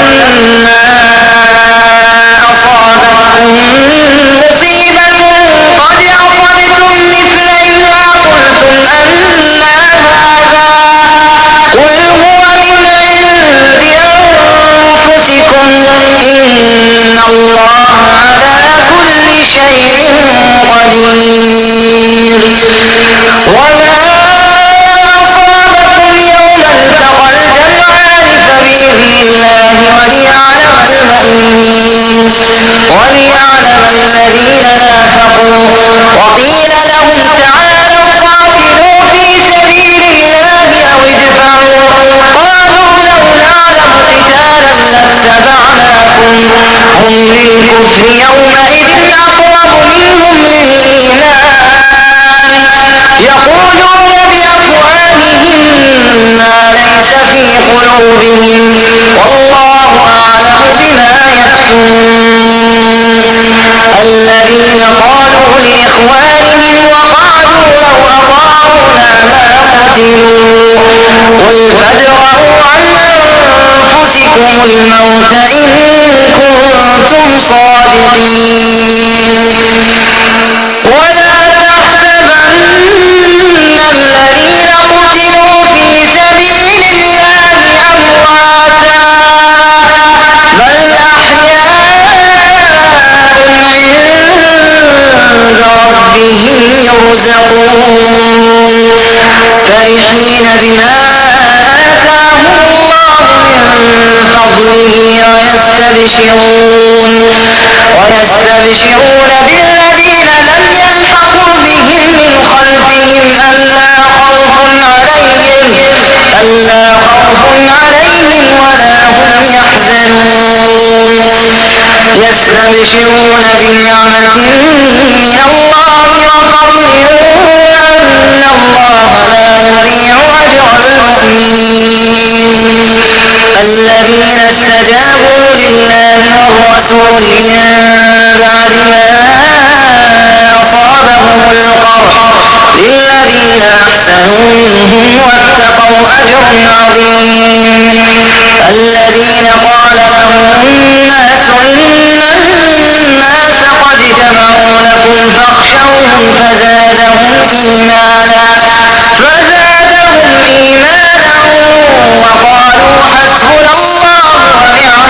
أولما أصابتكم مصيبة قد أصبتم مثليها قلتم أن هذا قل هو من عند أنفسكم إن الله على كل شيء قدير وما أصابكم يوم التقى الجمعان فبإذن الله وليعلم المؤمنين وليعلم الذين نافقوا وقيل لهم تعالوا قاتلوا في سبيل الله أو ادفعوا قالوا لو نعلم قتالا لاتبعناكم هم للكفر يومئذ أقرب منهم للإيمان يقولون بأفواههم ما ليس في قلوبهم والله أعلم بما يكتمون الذين قالوا لإخوانهم وقعدوا لو أطاعونا ما قتلوا قل فادرءوا عن أنفسكم الموت إن كنتم صادقين ولا تحسبن الذين قتلوا في سبيل الله أمواتا بل أحياء عند ربهم يرزقون فرحين بما آتاهم الله من فضله ويستبشرون ويستبشرون بالذين لم يلحقوا بهم من خلفهم ألا خوف عليهم ألا خوف عليهم ولا هم يحزنون يستبشرون بنعمة من الله وفضل وأن الله لا يضيع أجر المؤمنين الذين استجابوا لله والرسول من بعد ما أصابهم القرح للذين أحسنوا منهم واتقوا أجر عظيم الذين قال لهم الناس إن الناس قد جمعوا لكم فاخشوهم فزادهم إيمانا فزادهم إيمانا وقالوا حسبنا الله ونعم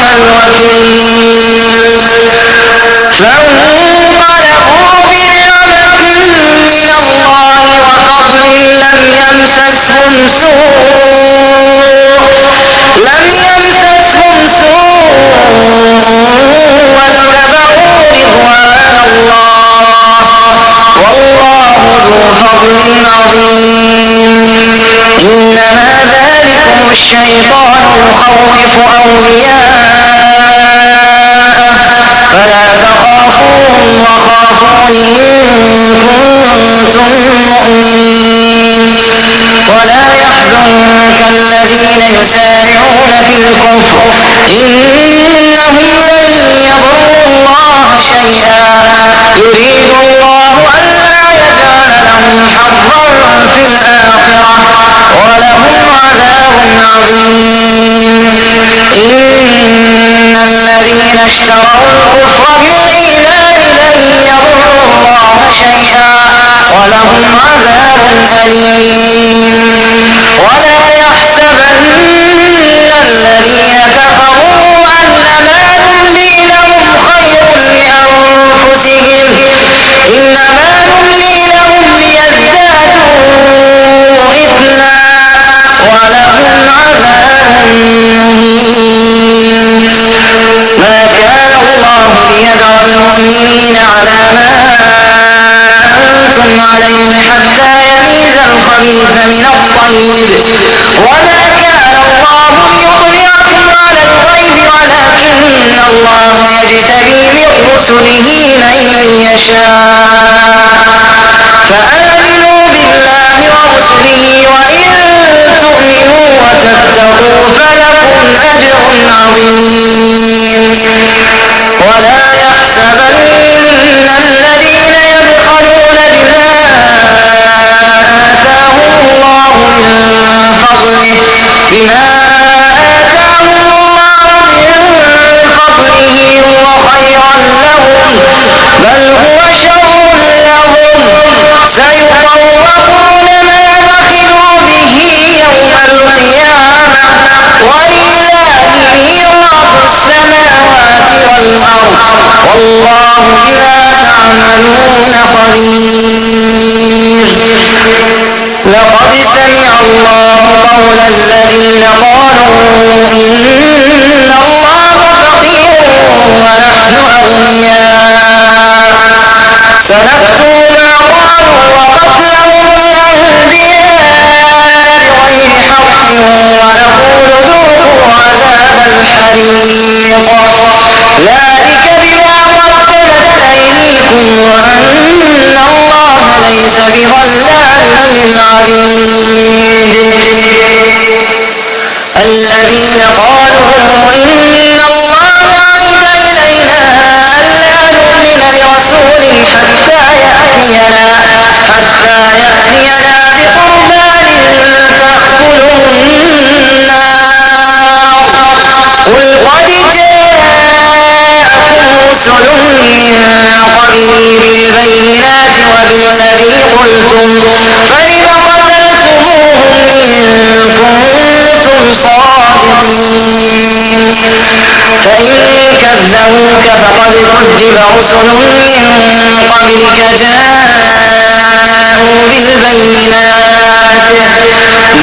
الوكيل فانقلبوا بنعمة من الله وفضل لم يمسسهم سوء لم يمسسهم سوء واتبعوا رضوان الله والله ذو فضل عظيم إنما ذلكم الشيطان يخوف أولياءه فلا تخافوهم وخافون إن كنتم مؤمنين ولا يحزنك الذين يسارعون في الكفر إنهم لن يضروا الله شيئا يريد الله ألا يجعل لهم حظا في الآخرة ولهم عذاب عظيم إن الذين اشتروا الكفر بالإيمان لن يضروا الله شيئا ولهم عذاب أليم ولا يحسبن الذين كفروا أنما نملي لهم خير لأنفسهم إنما نملي لهم ليزدادوا إثما ولهم عذاب مهين ما كان الله ليذر المؤمنين على ما أنتم عليه حتى يميز الخبيث من الطيب وما كان الله ليطلعكم على الغيب ولكن الله يجتبي من رسله من يشاء فآمنوا بالله ورسله وإن تؤمنوا وتتقوا فلكم أجر عظيم ولا يحسبن الذين يبخلون بما آتاهم الله من فضله بما آتاهم الله من فضله هو خيرا لهم بل هو شر لهم سيطوقون ما بخلوا به يوم القيامة ولله ميراث السماوات والأرض والله بما تعملون خبير لقد سمع الله قول الذين قالوا إن الله فقير ونحن أغنياء سنكتب ما قالوا وقتلهم الأنبياء بغير حق ونقول ذوقوا عذاب الحريق ذلك بما قدمت أيديكم وأن الله ليس بظلام للعبيد الذين قالوا إن الله عهد إلينا ألا نؤمن لرسول حتى يأتينا حتى يأتينا بقربان تأكله النار قل قد جاءكم رسل من قبلي بالبينات وبالذي قلتم فلم قتلتموهم إن كنتم صادقين فإن كذبوك فقد كذب رسل من قبلك جاءوا بالبينات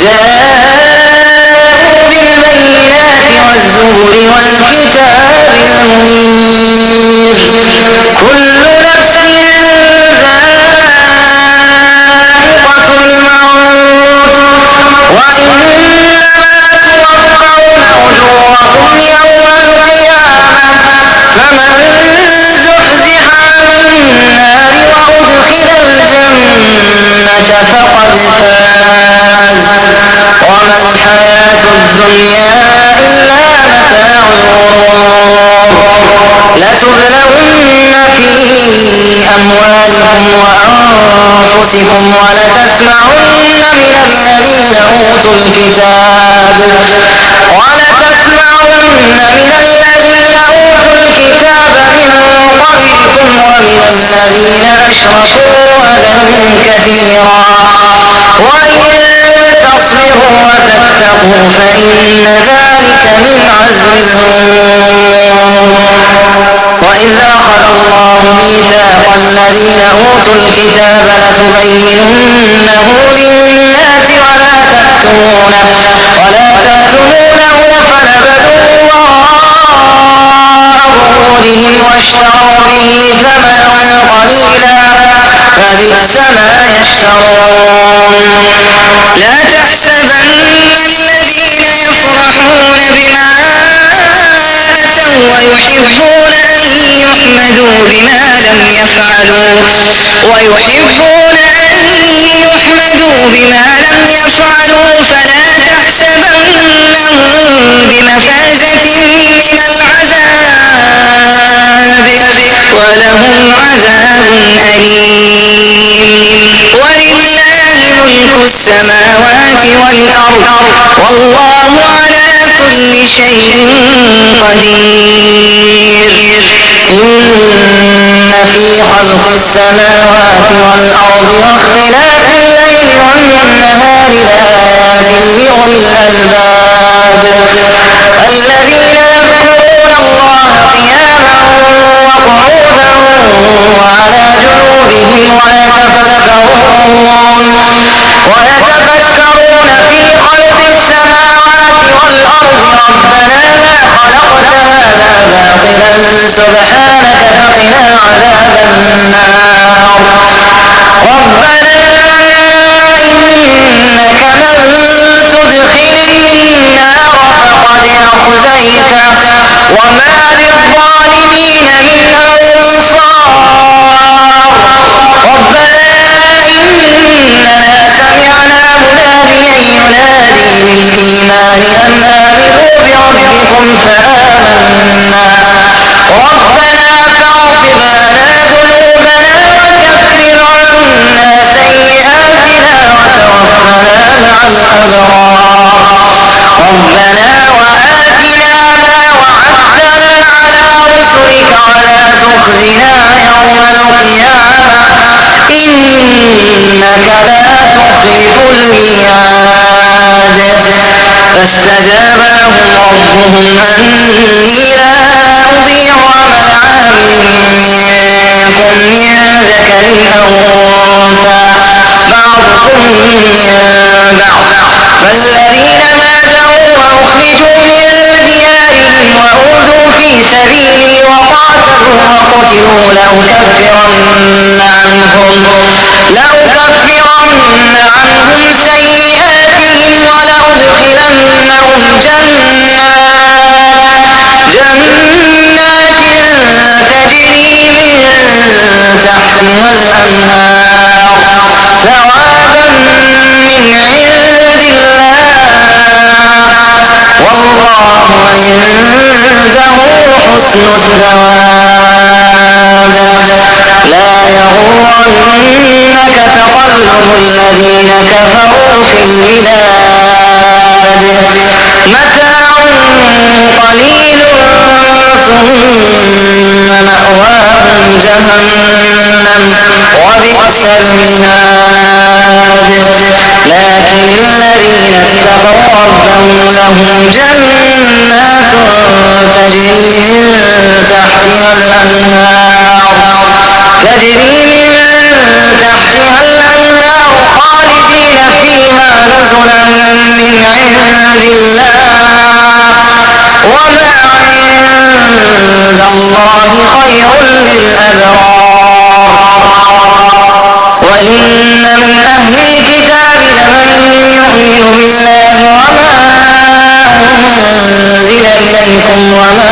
جاءوا بالبينات والزبر والكتاب المنير كل نفس ذائقة الموت وإنما توفون أجوركم يوم القيامة فمن زحزح عن النار وأدخل الجنة فقد فاز وما الحياة الدنيا إلا متاع الغرور لتبلغن في أموالكم وأنفسكم ولتسمعن من الذين أوتوا الكتاب ولتسمعن من الذين أوتوا الكتاب من قبلكم ومن الذين أشركوا أذى كثيرا وإن تصبروا وتتقوا فإن ذلك من عزم الأمور وإذ أخذ الله ميثاق الذين أوتوا الكتاب لتبيننه للناس ولا تكتمونه ولا تكتمونه فنبذوه وراء ظهورهم واشتروا به ثمنا قليلا فبئس ما يشترون لا تحسبن الذين يفرحون بما آتوا ويحبون أن يحمدوا بما لم يفعلوا ويحبون أن يحمدوا بما لم يفعلوا فلا تحسبنهم بمفازة من العذاب ولهم عذاب أليم ولله ملك ملك السماوات والأرض والله على كل شيء قدير إن في خلق السماوات والأرض واختلاف الليل والنهار لآيات لأولي الألباب الذين يذكرون الله قياما وقعودا وعلى جنوبهم ويتفكرون ويتفكرون في خلق السماوات والأرض ربنا ما خلقت هذا باطلا سبحانك فقنا عذاب النار ربنا إنك من تدخل النار فقد أخزيته وما للظالمين من أنصار ربنا إننا سمعنا مناديا ينادي للإيمان أن آمنوا بربكم فآمنا ربنا فاغفر لنا ذنوبنا وكفر عنا سيئاتنا وتوفنا مع الأبرار ربنا وآتنا ما وعدتنا على رسلك ولا تخزنا يوم القيامة إنك لا تخلف الميعاد فاستجاب لهم ربهم أني لا أضيع عمل عامل منكم من ذكر أو أنثى بعضكم من بعض فالذين هاجروا وأخرجوا من ديارهم وأوذوا في سبيلي وقاتلوا وقتلوا لأكفرن عنهم لأكفرن عنهم سيئاتهم ولأدخلنهم جنات جنات تجري من تحتها الأنهار ثوابا من عند الله والله عنده حسن الثواب لا يغرنك تقلب الذين كفروا في البلاد متاع قليل ثم مأواهم جهنم وبئس المهاد لكن الذين اتقوا ربهم لهم جنات تجري من تحتها الأنهار تجري من تحتها الأنهار خالدين فيها نزلا من عند الله وما عند الله خير للأبرار وإن من أهل الكتاب لمن يؤمن بالله وما أنزل إليكم وما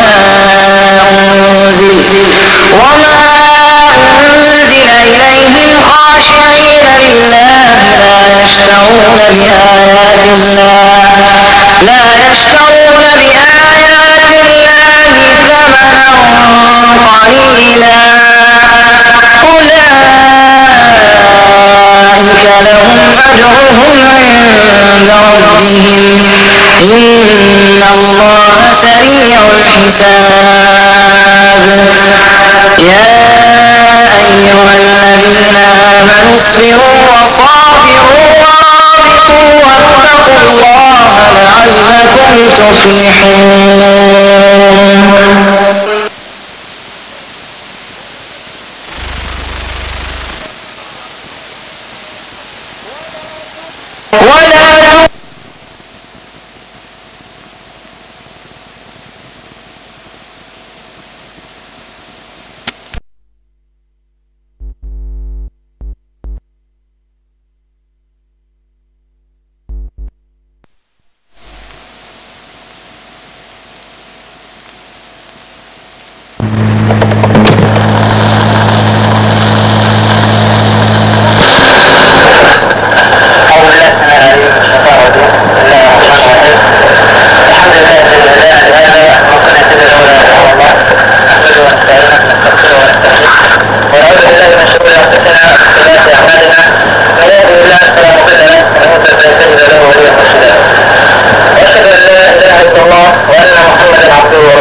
أنزل وما أنزل إليهم خاشعين لله لا يشترون بآيات الله لا يشترون بآيات الله ثمنا قليلا أولئك لهم أجرهم عند ربهم إن الله سريع الحساب يا أيها الذين آمنوا اصبروا وصابروا ورابطوا واتقوا الله لعلكم تفلحون ولا أعوذ بالله السميع العليم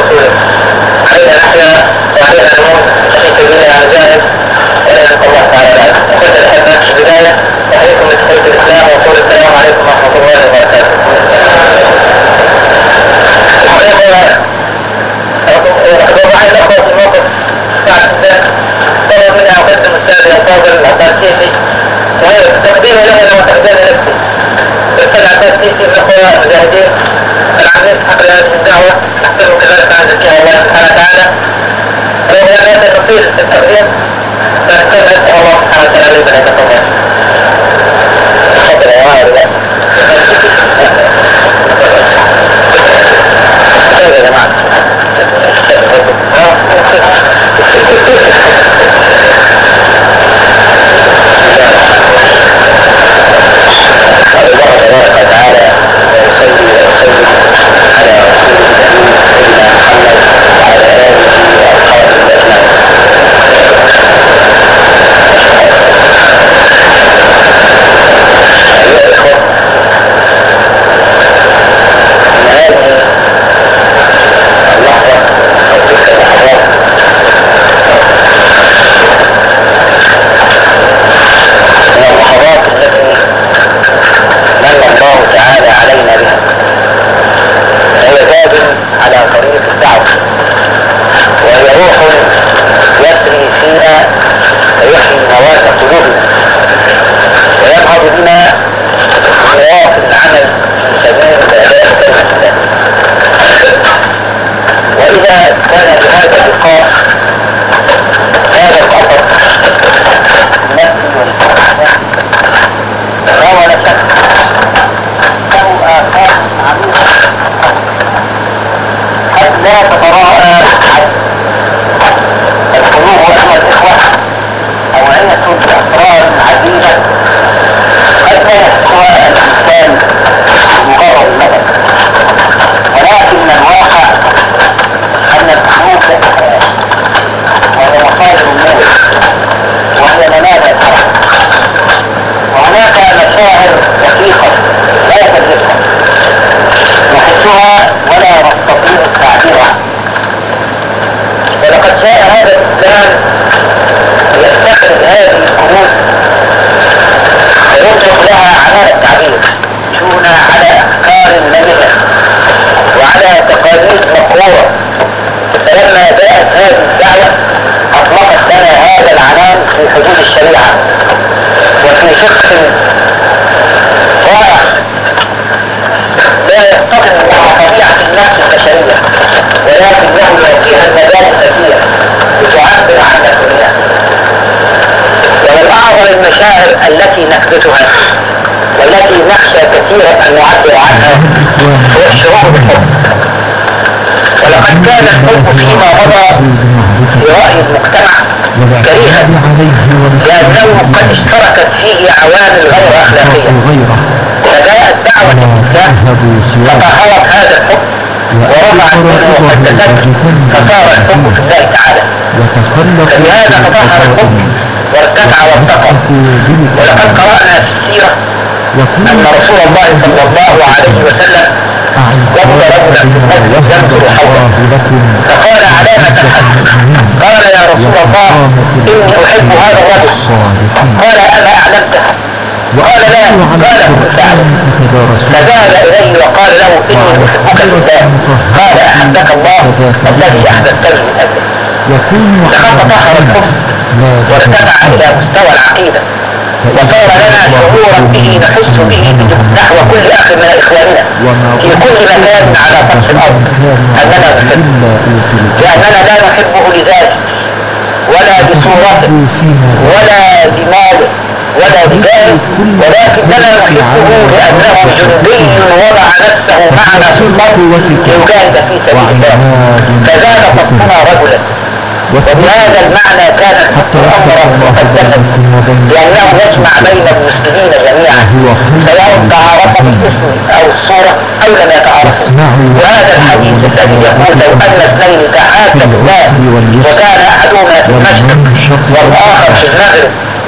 ورسوله علينا نحيا وعلينا نموت في سبيلها نجاهد ولا نلقى الله تعالى بعد اخوتي الاحبه في البدايه احييكم بتحيه الاسلام واقول السلام عليكم ورحمه الله وبركاته الحقيقه وضعي الاخوه في موقف صعب جدا طلب مني ان اقدم استاذي الفاضل العباس سيسي وهي تقديمي له انا وتقديمي نفسي الاستاذ عباس سيسي من الاخوه المجاهدين العاملين في حقل هذه الدعوه نحسبه كذلك عن زكاه الله سبحانه وتعالى رغم ان هذا تفصيل في التقديم فنكون نسال الله سبحانه وتعالى لنا يتقبل تفضل يا جماعه يا جماعه الله تبارك وتعالى ويصلي ويسلم على رسول الله سيدنا محمد وعلى اله واصحابه اجمعين ايها الاخوه ان هذه اللحظه او تلك اللحظات من اللحظات التي من الله تعالى علينا بها فهي زاد على طريق الدعوة وهي روح يسري فينا فيحيي مواد قلوبنا وينهض بنا نواصل العمل في سبيل إعلاء كلمة الله وإذا كان لهذا اللقاء هذا الأثر النفسي والإنساني فهو لا شك له آثار عميقة قد لا تتراءى القلوب أمام الإخوة أوعية بأسرار عجيبة قد لا يحسها الإنسان مجرد النظر ولكن الواقع أن القلوب وهي مصادر النور وهي منابع الحرب وهناك مشاعر دقيقة لا تدركها نحسها ولا نستطيع التعبير عنها ولقد جاء هذا الإسلام ليستخرج هذه الكنوز ويطلق لها عنان التعبير يمشون على أفكار ملكة وعلى تقاليد مقهورة فلما جاءت هذه الدعوة أطلقت لنا هذا العنان في حدود الشريعة وفي فقه رائع لا يصطدم مع طبيعة النفس البشرية ولكنه يعطيها المجال الكثير لتعبر عن نفسها ومن أعظم المشاعر التي نكبتها والتي نخشى كثيرا أن نعبر عنها هو الشعور بالحب ولقد كان الحب فيما مضى في رأي المجتمع كريها لأنه قد اشتركت فيه عوامل غير أخلاقية فجاءت دعوة الإسلام فطهرت هذا الحب ورفعت منه مقدسته فصار الحب في الله تعالى فبهذا تطهر الحب وارتفع وارتقى ولقد قرأنا في السيرة أن رسول الله صلى الله عليه وسلم وضع رجلا في المسجد ينظر حوله فقال على ما تبحث قال يا رسول الله إني أحب هذا الرجل قال أما أعلمته قال لا قال كن تعلم فذهب إليه وقال له إني أحبك بالله قال أحبك الله الذي أحببتني من أجله لقد تطهر الحب وارتفع إلى مستوى العقيدة وصار لنا شعورا به نحس به نحو كل اخ من اخواننا في كل مكان على سطح الارض اننا نحبه لاننا لا نحبه لذاته ولا بصورته ولا بماله ولا بجاهه ولكننا نحبه لانه جندي وضع نفسه معنا في الصف ليجاهد في سبيل الله فزاد صفنا رجلا وبهذا المعنى كان الحق امرا مقدسا لانه يجمع بين المسلمين جميعا سواء تعارفوا بالاسم او الصوره او لم يتعارفوا وهذا الحديث الذي يقول لو ان اثنين تحاكموا وكان احدهما في المشرق والاخر في المغرب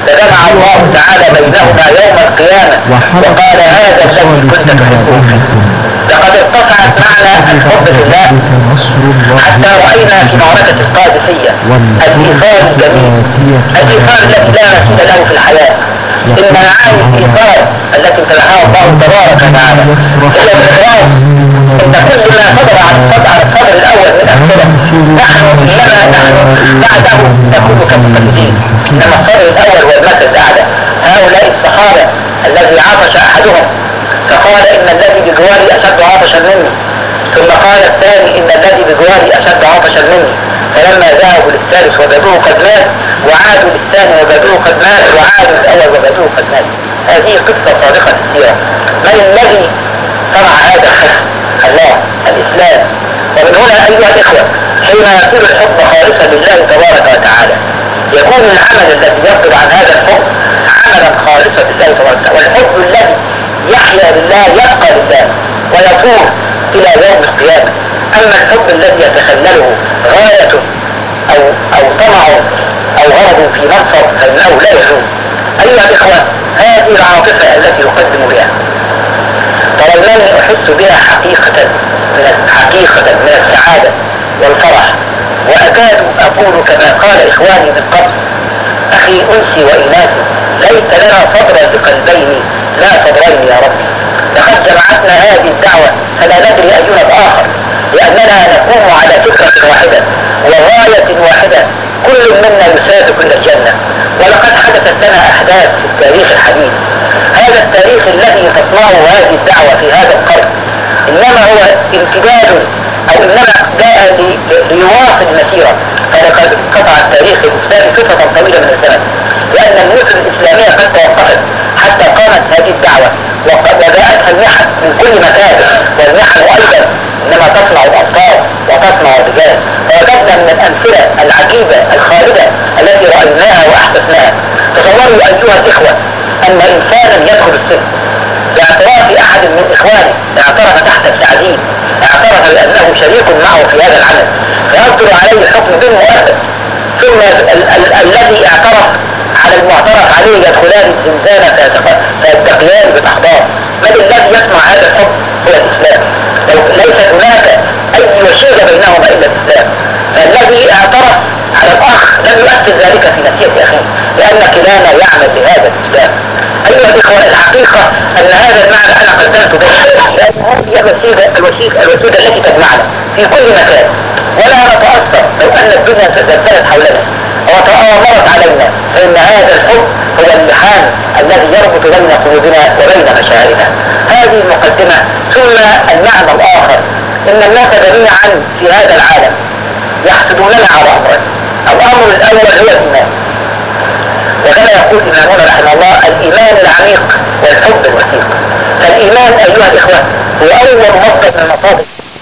فجمع الله تعالى بينهما يوم القيامة وقال هذا الذي كنت تحبه لقد ارتفعت معنا الحب في الله حتى رأينا في معركة القادسية الإيثار الجميل الإيثار الذي لا مثيل له في الحياة إن معاني الإيثار التي امتلكها الله تبارك وتعالى هي الإخلاص إن كل ما صدر عن الصدر عن الصدر الأول من أمثلة نحن إنما نحن بعده نكون كمقلدين إنما الصدر الأول هو المثل الأعلى هؤلاء الصحابة الذي عطش أحدهم فقال إن الذي بجواري أشد عطشا مني ثم قال الثاني إن الذي بجواري أشد عطشا مني فلما ذهبوا للثالث وجدوه قد مات وعادوا للثاني وجدوه قد مات وعادوا للأول وجدوه قد مات هذه قصة صادقة في السيرة من الذي صنع هذا الحكم الله الإسلام ومن هنا أيها الإخوة حين يصير الحكم خالصا لله تبارك وتعالى يكون العمل الذي يصدر عن هذا الحكم عملا خالصا لله تبارك وتعالى والحب الذي يحيا لله يبقى لله ويطول إلى يوم القيامة أما الحب الذي يتخلله غاية أو أو طمع أو غرض في منصب فإنه لا يزول أيها الإخوة هذه العاطفة التي أقدم بها ترونني أحس بها حقيقة من حقيقة من السعادة والفرح وأكاد أقول كما قال إخواني من قبل أخي أنسي وإناثي ليت لنا صدرا بقلبين لا صدرين يا رب لقد جمعتنا هذه الدعوة فلا ندري أينا الآخر لأننا نقوم على فكرة واحدة وغاية واحدة كل منا يسابق إلى الجنة ولقد حدثت لنا أحداث في التاريخ الحديث هذا التاريخ الذي تصنعه هذه الدعوة في هذا القرن إنما هو امتداد أو إنما جاء ليواصل المسيرة فلقد قطع التاريخ الإسلامي فترة طويلة من الزمن لأن الملوك الإسلامية قد توقفت حتى قامت هذه الدعوة وجاءتها المحن من كل مكان والمحن أيضا إنما تصنع الأطفال وتصنع الرجال فوجدنا من الأمثلة العجيبة الخالدة التي رأيناها وأحسسناها تصوروا أيها الإخوة أن إنسانا يدخل السجن باعتراف أحد من إخوانه اعترف تحت التعذيب اعترف بأنه شريك معه في هذا العمل فيصدر عليه الحكم بالمؤبد ثم الذي اعترف على المعترف عليه يدخلان الزنزانة فيتقيان بالأحضار من الذي يصنع هذا الحكم هو الإسلام لو ليست هناك أي وشيء بينهما إلا الإسلام فالذي اعترف على الأخ لم يؤثر ذلك في نفسية أخيه لأن كلانا يعمل بهذا الإسلام أيها الإخوة الحقيقة أن هذا المعنى أنا قدمته به لأن هذه الوسيلة الوسيلة الوسيلة التي تجمعنا في كل مكان ولا نتأثر لو أن الدنيا تزلزلت حولنا وتآمرت علينا فإن هذا الحب هو اللحام الذي يربط بين قلوبنا وبين مشاعرنا هذه المقدمة ثم المعنى الآخر إن الناس جميعا في هذا العالم يحسدوننا على أمرين الأمر الأول هو الإيمان وكما يقول إمامنا رحمه الله الإيمان العميق والحب الوثيق فالإيمان أيها الإخوة هو أول مصدر من مصادر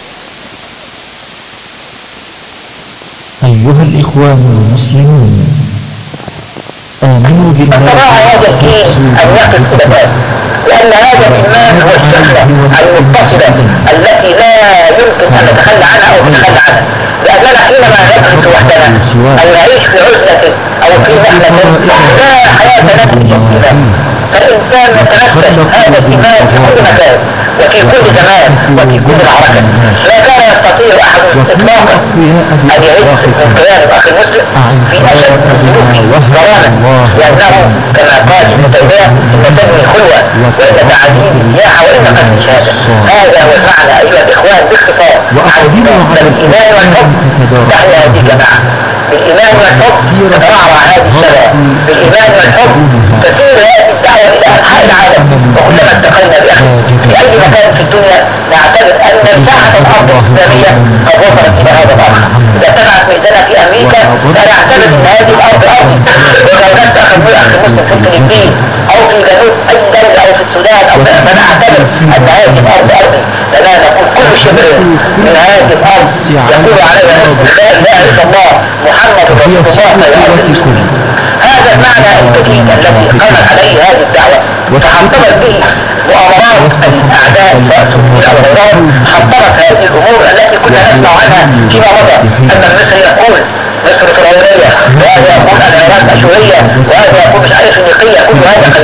أيها الإخوان المسلمون آمنوا بالله فاستطاع هذا الدين أن يقف إلى لأن هذا الإيمان هو الشهوة المتصلة التي لا يمكن أن نتخلى عنها أو نتخلى عنها لأننا حينما نجلس وحدنا أو نعيش في عزلة أو في وحدة لا حياة لنا إلا الإيمان فالإنسان يتنفس هذا الإيمان في كل مكان وفي كل زمان وفي كل معركة لا كان يستطيع أحد إطلاقا أن يعيش من قيام الأخ المسلم في أشد الظروف ضرانا لأنه كما قال ابن تيمية إن سمي خلوة وإن تعذيب سياحة وإن قتل شهادة هذا هو المعنى أيها الإخوان باختصار الإيمان والحب تحيا هذه الجماعة بالإيمان والحب تترعرع هذه الشجرة بالإيمان والحب تسير هذه الدعوة إلى أنحاء العالم وكلما التقينا بأخي في أي مكان في الدنيا نعتبر أن مساحة الأرض الإسلامية قد وصلت إلى هذا الأمر إذا اتبعت ميزانة في أمريكا فنعتبر أن هذه الأرض أرضي وإذا وجدت أخ أخ مسلم في الفلبين أو في جنوب أي دولة أو في السودان أو فنعتبر أن هذه الأرض أرضي لنا نقول كل شبر من هذه الأرض يقول عليها لا إله إلا الله محمد رسول الله في الأرض المسلمين هذا المعنى الجديد الذي قامت عليه هذه الدعوة فحطمت به مؤامرات الأعداء سواء سكون أو غيرهم حطمت هذه الأمور التي كنا نسمع عنها فيما مضى أن المصري يقول مصر فرعونية وهذا يقول العراق أشورية وهذا يقول مش عارف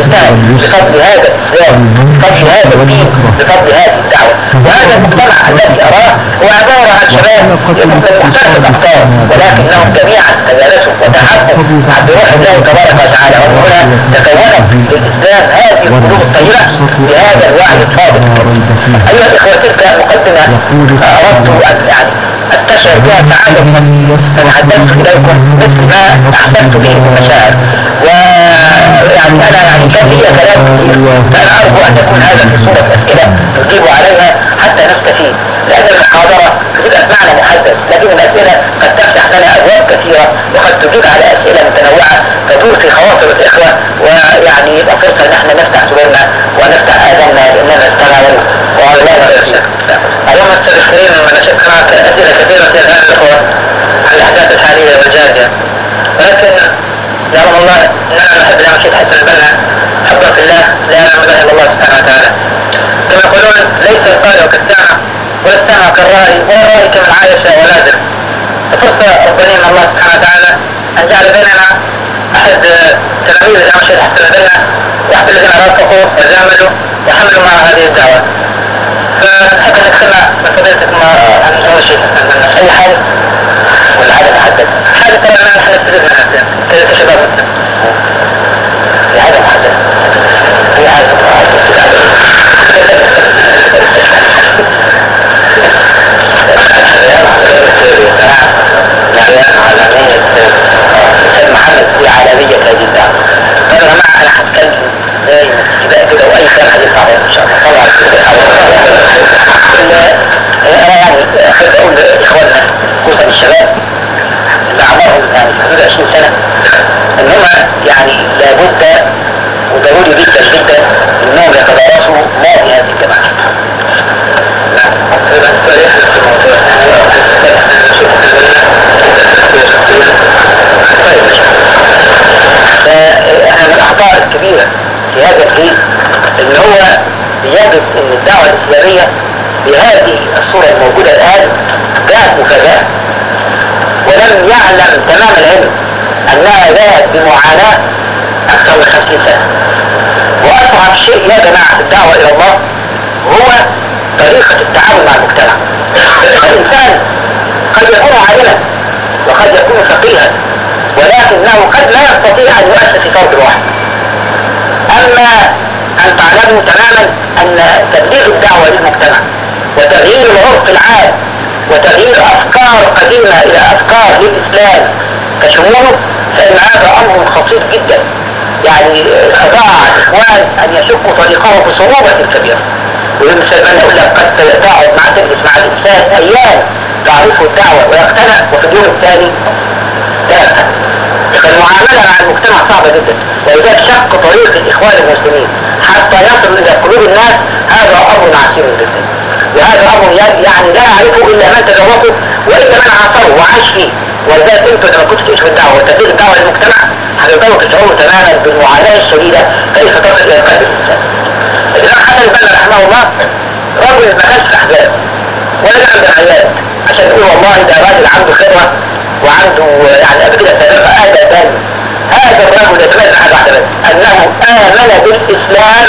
الإسلام بفضل هذا الإسلام بفضل هذا الدين بفضل هذه الدعوة وهذا المجتمع الذي أراه هو عبارة عن شباب من مختلف الأفكار ولكنهم جميعا تجالسوا وتحقوا بروح الله تبارك وتعالى وهنا تكونت للإسلام هذه القلوب الطيبة بهذا الوعي الفاضل أيها الإخوة تلك مقدمة أردت أن يعني استشعر بها التعلم فتحدثت اليكم مثل ما احسنت به المشاعر ويعني انا يعني كان لي كلام كثير فانا ارجو ان تكون هذا في صوره اسئله تجيب عليها حتى نستفيد لان المحاضره بتبقى بمعنى محدد لكن الاسئله قد تفتح لنا ابواب كثيره وقد تجيب على اسئله متنوعه تدور في خواطر الاخوه ويعني يبقى فرصه ان احنا نفتح صدورنا ونفتح اذاننا لاننا نستمع وعلى الله يرزقنا اللهم استغفرين من شكرات اسئله كثيره في الان الاخوه عن الاحداث الحاليه والجاريه ولكن يعلم الله اننا نحب لا مشيت حسن البنا حبا في الله لا يعلم الا الله سبحانه وتعالى كما يقولون ليس القارئ كالسامع ولا السامع كالرائي ولا الرائي كمن عايش ولازم فرصه ربنا من الله سبحانه وتعالى ان جعل بيننا احد تلاميذ الامام الشيخ حسن البنا واحد الذين رافقوا وزاملوا وحملوا معه هذه الدعوه فنحب ان نستمع من فضيلتكم عن اول شيء اي حاجه ولا حاجه محدد حاجه طبعا نحن نستفيد منها كشباب مسلم في حاجه محدده في حاجه الإعلان عالمية الأستاذ محمد في عالمية هذه الدعوة قال يا جماعة أنا هتكلم زي ما كده كده وأي خير هيطلع إن شاء الله صلى على سيدنا أنا يعني أحب أقول لإخواننا خصوصا الشباب اللي أعمارهم يعني حدود 20 سنة إن هم يعني لابد وضروري جدا جدا إنهم يتدارسوا ماضي هذه الجماعة نعم تقريبا سؤال يحدث في الموضوع طيب فأنا من الأخطاء الكبيرة في هذا الدين إن هو بيجد إن الدعوة الإسلامية بهذه الصورة الموجودة الآن جاءت مفاجأة ولم يعلم تمام العلم أنها جاءت بمعاناة أكثر من خمسين سنة وأصعب شيء يا جماعة في الدعوة إلى الله هو طريقة التعامل مع المجتمع الإنسان قد يكون عالما وقد يكون فقيها ولكنه قد لا يستطيع أن يؤثر في فرد واحد أما أن تعلموا تماما أن تبليغ الدعوة للمجتمع وتغيير العرق العام وتغيير أفكار قديمة إلى أفكار للإسلام كشموله فإن هذا أمر خطير جدا يعني استطاع الإخوان أن يشقوا طريقه بصعوبة كبيرة ويمثل من يقول لك قد تقعد مع تجلس مع الإنسان أيام تعرفه الدعوة ويقتنع وفي اليوم الثاني لا يقتنع فالمعاملة مع المجتمع صعبة جدا ولذلك شق طريق الإخوان المسلمين حتى يصلوا إلى قلوب الناس هذا أمر عسير جدا وهذا أمر يعني لا يعرفه إلا من تجربه وإلا من عاصره وعاش فيه ولذلك انتوا لما كنتوا تعيشوا في الدعوه وتبليغ الدعوه للمجتمع هتقدروا تشعروا تماما بالمعاناه الشديده كيف تصل الى قلب الانسان. الامام حسن البنا رحمه الله رجل ما كانش في احزاب ولا جعل جمعيات عشان يقول والله ده راجل عنده خبره وعنده يعني قبل كده سابقه ابدا هذا الرجل يتميز على واحده بس انه امن بالاسلام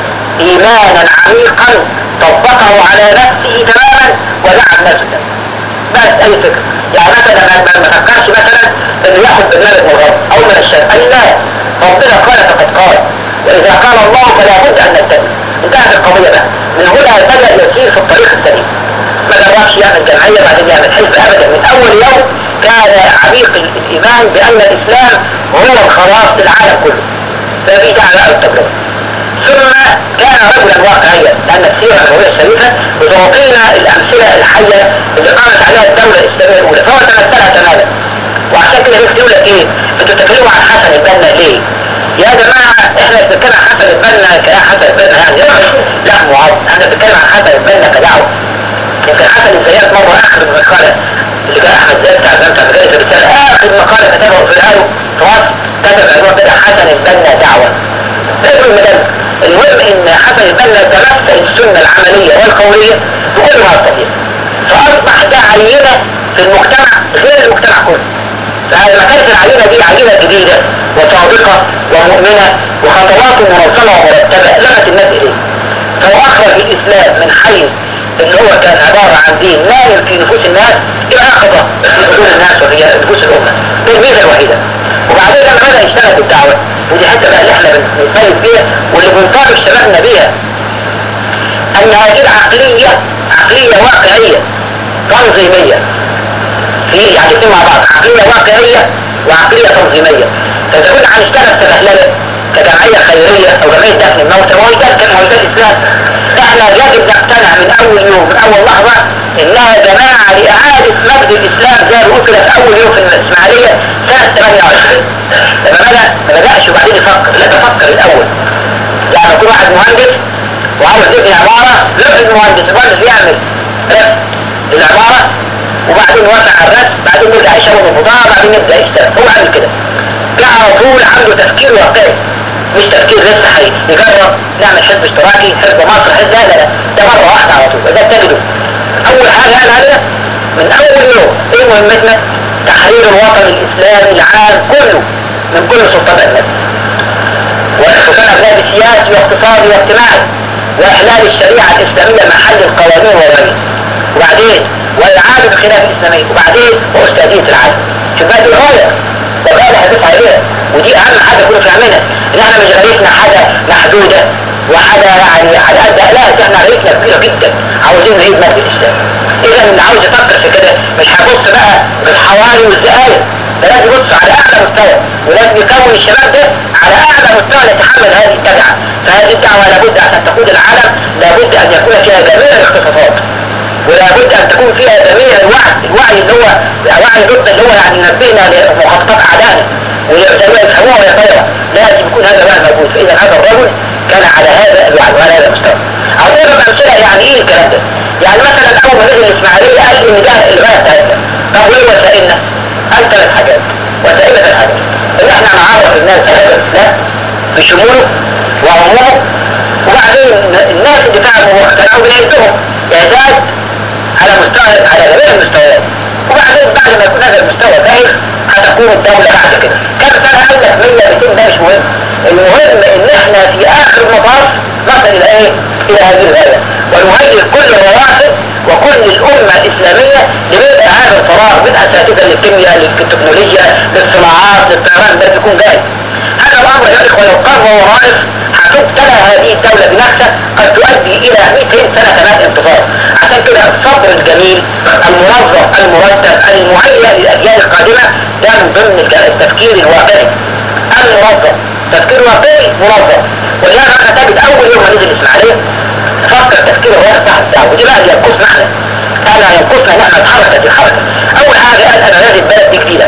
ايمانا عميقا طبقه على نفسه تماما ودعا الناس له بس اي فكره يعني مثلا ما ما فكرش مثلا انه ياخد برنامج من الغرب او من الشرق قال لا ربنا قال فقد قال واذا قال الله فلا بد ان نتبع انتهت القضيه بقى من هنا بدا يسير في الطريق السليم ما جربش يعمل جمعيه بعدين يعمل حزب ابدا من اول يوم كان عميق الايمان بان الاسلام هو الخلاص للعالم كله ففي دعوه التجربه ثم كان رجلا واقعيا لان السيره النبويه الشريفه بتعطينا الامثله الحيه اللي قامت عليها الدوله الاسلاميه الاولى فهو تمثلها تماما وعشان كده الناس يقول لك ايه انتوا بتتكلموا عن حسن البنا ليه؟ يا جماعه احنا بنتكلم عن حسن البنا كحسن البنا يعني لا معظم احنا بنتكلم عن حسن البنا كدعوه يمكن حسن الزيات مره اخر المقاله اللي كان احمد زياد بتاع زمن مجله الرساله اخر مقاله كتبه في الايو في مصر كتب عنوان كده حسن البنا دعوه ده المدن المهم ان حسن البنا تمثل السنه العمليه والقوليه بكل ما يستطيع فاصبح ده عينه في المجتمع غير المجتمع كله فلما كانت العينة دي عينة جديدة وصادقة ومؤمنة وخطواته منظمة ومرتبة لفت الناس إليه فهو أخرج الإسلام من حيث إن هو كان عبارة عن دين نايم في نفوس الناس إلى يقظة في صدور الناس وفي نفوس الأمة دي الميزة الوحيدة وبعدين لما بدأ يشتغل بالدعوة ودي حتة بقى اللي احنا بنتميز بيها واللي بنطالب شبابنا بيها أن هذه العقلية عقلية واقعية تنظيمية في يعني الاثنين مع بعض عقلية واقعية وعقلية تنظيمية فإذا كنا هنشتغل سبهللة كجمعية خيرية أو جمعية دفن الموتى ما هو ده كان هو ده الإسلام احنا يجب نقتنع من أول يوم من أول لحظة إنها جماعة لإعادة مجد الإسلام زي ما قلت لك أول يوم في الإسماعيلية سنة 28 لما بدأ ما بدأش وبعدين يفكر لا تفكر الأول يعني يكون واحد مهندس وعاوز يبني عمارة يروح المهندس المهندس يعمل رسم العمارة وبعدين وافق على الرسم بعدين يرجع يشاور البضاعة بعدين يبدأ يشتغل هو عامل كده ده على طول عنده تفكير واقعي مش تفكير لسه هيجرب نعمل حزب اشتراكي حزب مصر حزب لا لا لا ده مرة واحدة على طول وده تجده أول حاجة قال عليها من أول يوم إيه مهمتنا؟ تحرير الوطن الإسلامي العام كله من كل سلطات الناس وكان أبناء سياسي واقتصادي واجتماعي وإحلال الشريعة الإسلامية محل القوانين والرمي وبعدين وإعادة الخلاف الإسلامي وبعدين وأستاذية العالم شوف بقى دي الغاية والغاية اللي هدف عليها ودي أهم حاجة كنا فاهمينها إن إحنا مش غايتنا حاجة محدودة وحاجة يعني على قد لا إحنا غايتنا كبيرة جدا عاوزين نعيد مجد الإسلام إذا اللي عاوز يفكر في كده مش هيبص بقى بالحواري والزقايق ده لازم يبص على أعلى مستوى ولازم يكون الشباب ده على أعلى مستوى يتحمل هذه التبعة فهذه الدعوة لابد عشان تقود العالم لابد أن يكون فيها جميع الاختصاصات ولابد ان تكون فيها جميع الوعي الوعي اللي هو وعي ضد اللي هو يعني ينبهنا لمخططات اعدائنا وزي ما يفهموها وهي طايره لازم يكون هذا الوعي موجود فاذا هذا الرجل كان على هذا الوعي وعلى هذا المستوى عاوزين نضرب امثله يعني ايه الكلام ده؟ يعني مثلا اول ما نزل الاسماعيليه قال ان ده الغايه بتاعتنا طب وايه وسائلنا؟ قال ثلاث حاجات وسائلنا ثلاث حاجات ان احنا نعرف الناس هذا الاسلام بشموله وعمومه وبعدين الناس اللي فهموا واقتنعوا بنيتهم اعداد على مستوى على جميع المستويات وبعدين بعد ما يكون هذا المستوى باين هتكون الدولة بعد كده كم سنة قال لك 100 200 ده مش مهم المهم ان احنا في اخر المطاف نصل الى ايه؟ الى هذه الغاية ونهيئ كل الروافد وكل الامة الاسلامية لبدء هذا الفراغ من اساتذة للكيمياء للتكنولوجيا للصناعات للطيران ده يكون جاهز هذا الامر يا اخوة لو قام وهو ناقص هتبتلى هذه الدولة بنكسة قد تؤدي الى 200 سنة كمان انتصار عشان كده الصبر الجميل المنظم المرتب المهيئ للاجيال القادمة ده من ضمن التفكير الواقعي المنظم تفكير واقعي منظم ولهذا احنا تجد اول يوم ما نزل الاسماعيلية فكر تفكير الرئيس صاحب الدعوة ودي بقى اللي ينقصنا احنا احنا ينقصنا ان احنا نتحرك هذه الحركة اول حاجة قال انا لازم بلد دي جديدة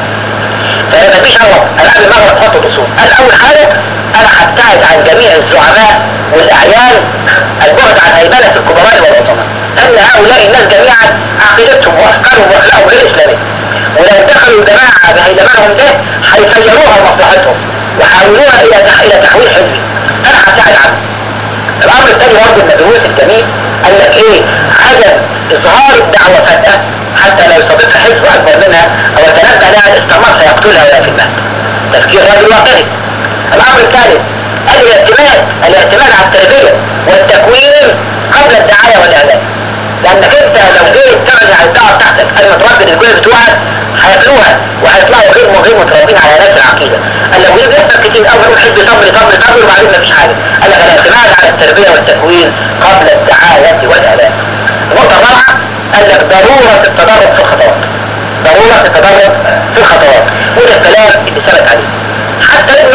فما فيش اغلط انا قبل ما اغلط احط الاصول انا اول حاجة انا هبتعد عن جميع الزعماء والاعيان البعد عن هيمنة الكبراء والعظماء ان هؤلاء الناس جميعا عقيدتهم وافكارهم واخلاقهم غير اسلامية ولو دخلوا الجماعة بهيلمانهم ده هيسيروها لمصلحتهم وحولوها الى الى تحويل حزبي انا هبتعد عنه الامر الثاني برضه المدروس الجميل قال لك ايه عدم اظهار الدعوة فجأة حتى لو يصادفها حزب اكبر منها او يتنبه لها الاستعمار سيقتلها ولا في المهد تفكير راجل واقعي الامر الثالث الاعتماد الاعتماد على التربية والتكوين قبل الدعاية والاعلان لانك انت لو جيت تعلن عن الدعوة بتاعتك المتردد الكل بتوعك هياكلوها وهيطلعوا غير غير متربين على نفس العقيدة قال لو يجي يحصل كتير قوي يقول حزب صبري صبري صبري وبعدين مفيش حاجة قال لك الاعتماد على التربية والتكوين قبل الدعاية والاعلان النقطة الرابعة قال لك ضرورة التدرج في الخطوات ضرورة التدرج في الخطوات وده الكلام اللي ثبت عليه حتى انه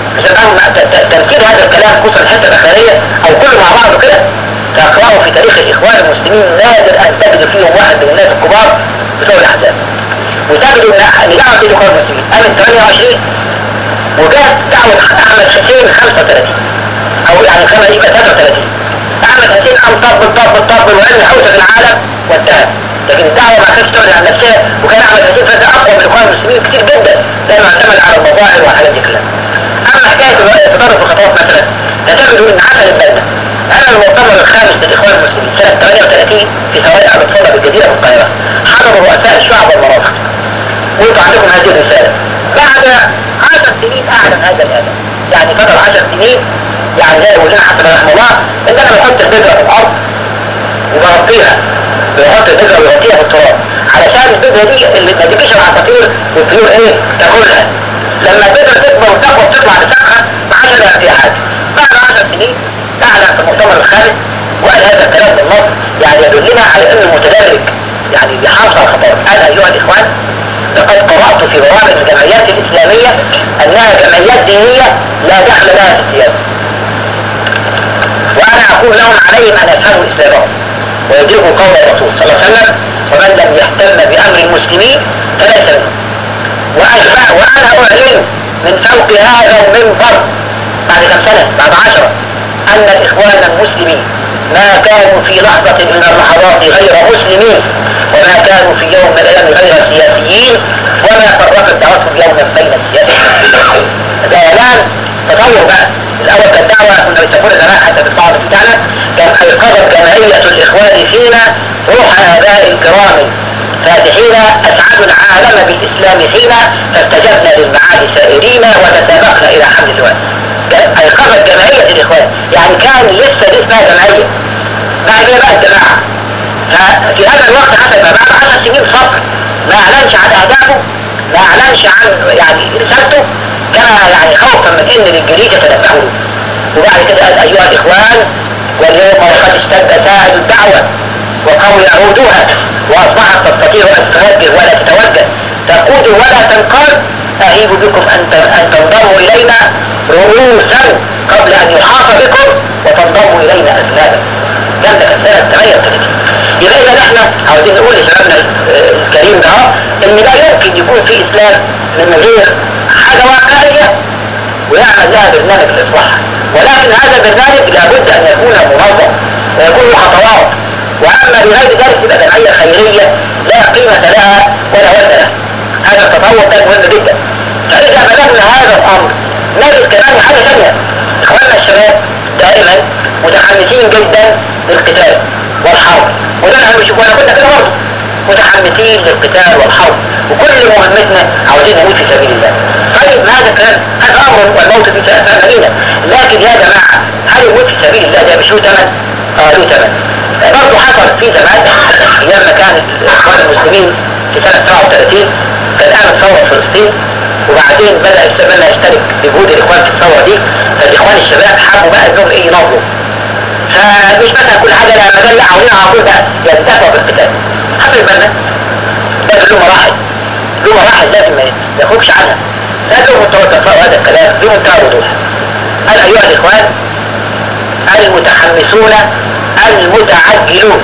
تمثيل هذا الكلام خصوصا الحته الاخرانيه او كله مع بعضه كده تقرأوا في تاريخ الاخوان المسلمين نادر ان تجد فيهم واحد من الناس الكبار بتوع الاحزاب وتجد ان دعوه الاخوان المسلمين قامت 28 وجاءت دعوه احمد حسين 35 او يعني كما يبقى 33 احمد حسين قام طبل طبل طبل وعمل حوسه في العالم وانتهى لكن الدعوه ما كانتش تعلن عن نفسها وكان احمد حسين فتى اقوى من الاخوان المسلمين كتير جدا لانه اعتمد على المظاهر والحاجات دي كلها اما حكايه التدرج في الخطوات مثلا فتجدوا ان حسن البنا انا المؤتمر الخامس للاخوان المسلمين سنه 38 في سواء الفضه بالجزيره في القاهره حضروا رؤساء الشعب والمناطق وانتوا عندكم هذه الرسالة بعد عشر سنين اعلن هذا الادب يعني فضل عشر سنين يعني زي يقول لنا حسن رحمه الله ان انا بحط البذرة في الارض وبربيها بيحط البذرة ويغطيها بالتراب علشان البذرة دي اللي ما تجيش العصافير والطيور ايه تاكلها لما البذرة تكبر وتقوى بتطلع بسقها ما عادش لها فيها حاجة بعد عشر سنين اعلن في المؤتمر الخامس وقال هذا الكلام بالنص يعني يدلنا على انه متدرج يعني بيحافظ على الخطوات قال ايها الاخوان لقد قرأت في برامج الجمعيات الاسلامية انها جمعيات دينية لا دخل لها في السياسة وانا اقول لهم عليهم ان يفهموا اسلامهم ويدركوا قول الرسول صلى الله عليه وسلم ومن لم يهتم بامر المسلمين فليس منهم وانا وانا اعلن من فوق هذا المنبر بعد كم سنة بعد عشرة ان الاخوان المسلمين ما كانوا في لحظة من اللحظات غير مسلمين وما كانوا في يوم من الايام غير سياسيين وما فرقت دعوتهم يوما بين السياسة ده اعلان تطور بقى الاول كانت دعوة كنا بيسمونا زمان حتى بالصعب بتاعنا كان ايقظت جمعية الاخوان فينا روح اباء الكرام فاتحين اسعدوا العالم بالاسلام حين فاستجبنا للمعاد سائرين وتسابقنا الى حمل الوان ايقظت جمعية الاخوان يعني كان لسه دي اسمها جمعية بعد كده بقى الجماعة ففي هذا الوقت حتى ما بعد عشر سنين صبر ما اعلنش عن اهدافه ما اعلنش عن يعني رسالته كان يعني خوفا من ان الانجليز يتنبهوا وبعد كده قال ايها الاخوان واليوم وقد اشتد سائل الدعوة وقوي عودها واصبحت تستطيع ان توجه ولا تتوجه تقود ولا تنقاد اهيب بكم ان ان تنضموا الينا رؤوسا قبل ان يحاط بكم وتنضموا الينا اذنابا الكلام ده كان سنه 38 يبقى اذا احنا عاوزين نقول لشبابنا الكريم ده ان لا يمكن يكون في اسلام من غير حاجه واقعيه ويعمل لها برنامج لاصلاحها ولكن هذا البرنامج لابد ان يكون منظم ويكون له خطوات واما بغير ذلك تبقى جمعيه خيريه لا قيمه لها ولا وزن لها هذا التطور ده مهم جدا فاذا بلغنا هذا الامر نجد كمان حاجه ثانيه اخواننا الشباب دائما متحمسين جدا للقتال والحرب وده احنا بنشوفه انا كنا كده برضه متحمسين للقتال والحرب وكل مهمتنا عاوزين نموت في سبيل الله طيب هذا كان هذا امر والموت في سبيل لكن يا جماعه هل الموت في سبيل الله ده مش له ثمن؟ اه له ثمن برضه حصل في زمان ايام ما كان الاخوان المسلمين في سنه 37 كان قامت ثوره فلسطين وبعدين بدا الشباب يشترك بجهود الاخوان في الثوره دي فالاخوان الشباب حبوا بقى انهم ايه ينظروا فمش مثلا كل حاجه لها مجال لا عاوزين على طول بقى ينتفعوا بالقتال حصل بالنا ده له مراحل له مراحل لازم ما يخرجش عنها لازم تتوقفوا هذا الكلام بمنتهى الوضوح قال ايها الاخوان المتحمسون المتعجلون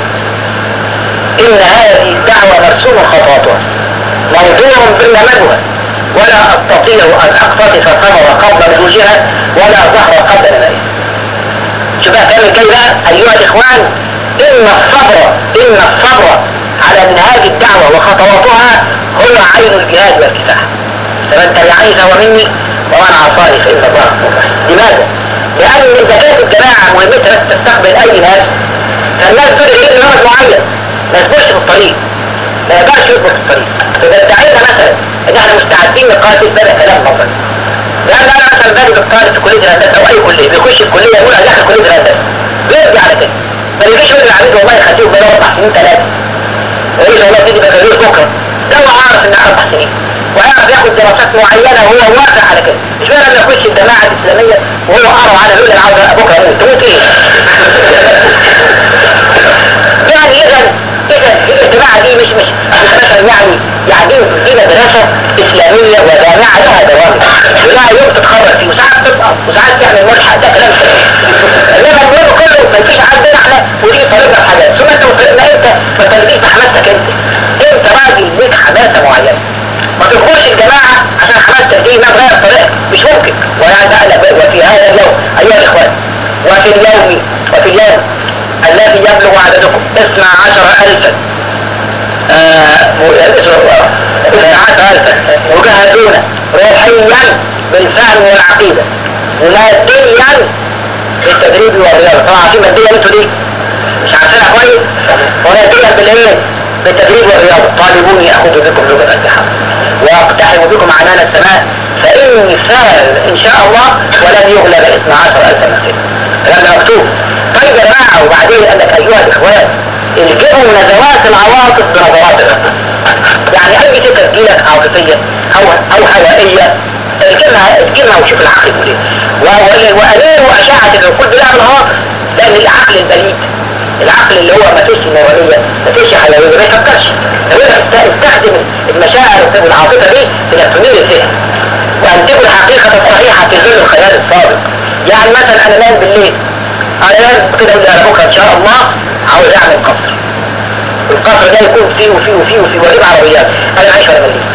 ان هذه الدعوه مرسوم خطواتها موضوع برنامجها ولا استطيع ان اقتطف ثمره قبل نضوجها ولا زهر قبل نمائها شوف بقى كلام الجاي بقى ايها الاخوان ان الصبر ان الصبر على منهاج الدعوه وخطواتها هو عين الجهاد والكفاح فمن تبعني فهو مني ومن عصاني فان الله غفور رحيم لماذا؟ لان اذا كانت الجماعه مهمتها بس تستقبل اي ناس فالناس دول ايه لغرض معين ما يصبرش في الطريق ما يقدرش يصبر في الطريق فاذا ادعينا مثلا ان احنا مستعدين نقاتل بدا كلام نظري لان انا مثلا باجي بالطالب في كليه الهندسه او اي كليه بيخش الكليه يقول انا داخل كليه الهندسه بيرجع على كده ما يجيش يقول للعميد والله يخليهم بقى اربع سنين ثلاثه ويقول والله تيجي بكالوريوس بكره ده هو عارف انها اربع سنين ويعرف ياخد دراسات معينه وهو واقع على كده مش معنى لما يخش الجماعه الاسلاميه وهو قرا عنها يقول انا عاوز بكره اموت تموت ايه؟ يعني اذا اذا الجماعه دي مش مش مثلا يعني يعني دي مدرسه اسلاميه وجامعه لها دوام ولها يوم تتخرج فيه وساعات تسقط وساعات تعمل ملحق ده كلام انما المهم كله ما يجيش عندنا احنا ودي طريقه في حاجات ثم انت وفرقنا انت ما تنجيش بحماستك انت انت راجل ليك حماسه معينه ما تخرجش الجماعه عشان حماستك دي ما تغير طريقك مش ممكن ويعني وفي هذا اليوم ايها الاخوان وفي اليوم وفي اليوم الذي يبلغ عددكم اثنا عشر الفا اثنا عشر الفا مجاهدون روحيا بالفهم والعقيدة وماديا بالتدريب والرياضة طبعا عارفين ماديا انتوا دي مش عارفينها كويس وماديا بالايه بالتدريب والرياضة طالبوني أخذ بكم لغة البحر وأقتحم بكم عنان السماء فإني فاعل إن شاء الله ولن يغلب 12000 نقيب الكلام ده مكتوب طيب يا جماعة وبعدين قال لك أيها الإخوان الجموا نزوات العواطف بنظرات الرحمة يعني أي فكرة تجيلك عاطفية أو أو هوائية الجمها الجمها وشوف العقل يقول ايه وأنيروا أشعة العقول بلا بالعواطف لأن العقل البليد العقل اللي هو ما فيش نورانية ما فيش حيوية ما يفكرش لو انت استخدم المشاعر والعاطفة دي في انك تميل الذهن وانتجوا الحقيقة الصحيحة في ظل الخيال الصادق يعني مثلا انا نايم بالليل انا نايم كده اقول انا بكره ان شاء الله عاوز اعمل قصر القصر ده يكون فيه وفيه وفيه وفيه واجيب عربيات انا معيش ولا مليون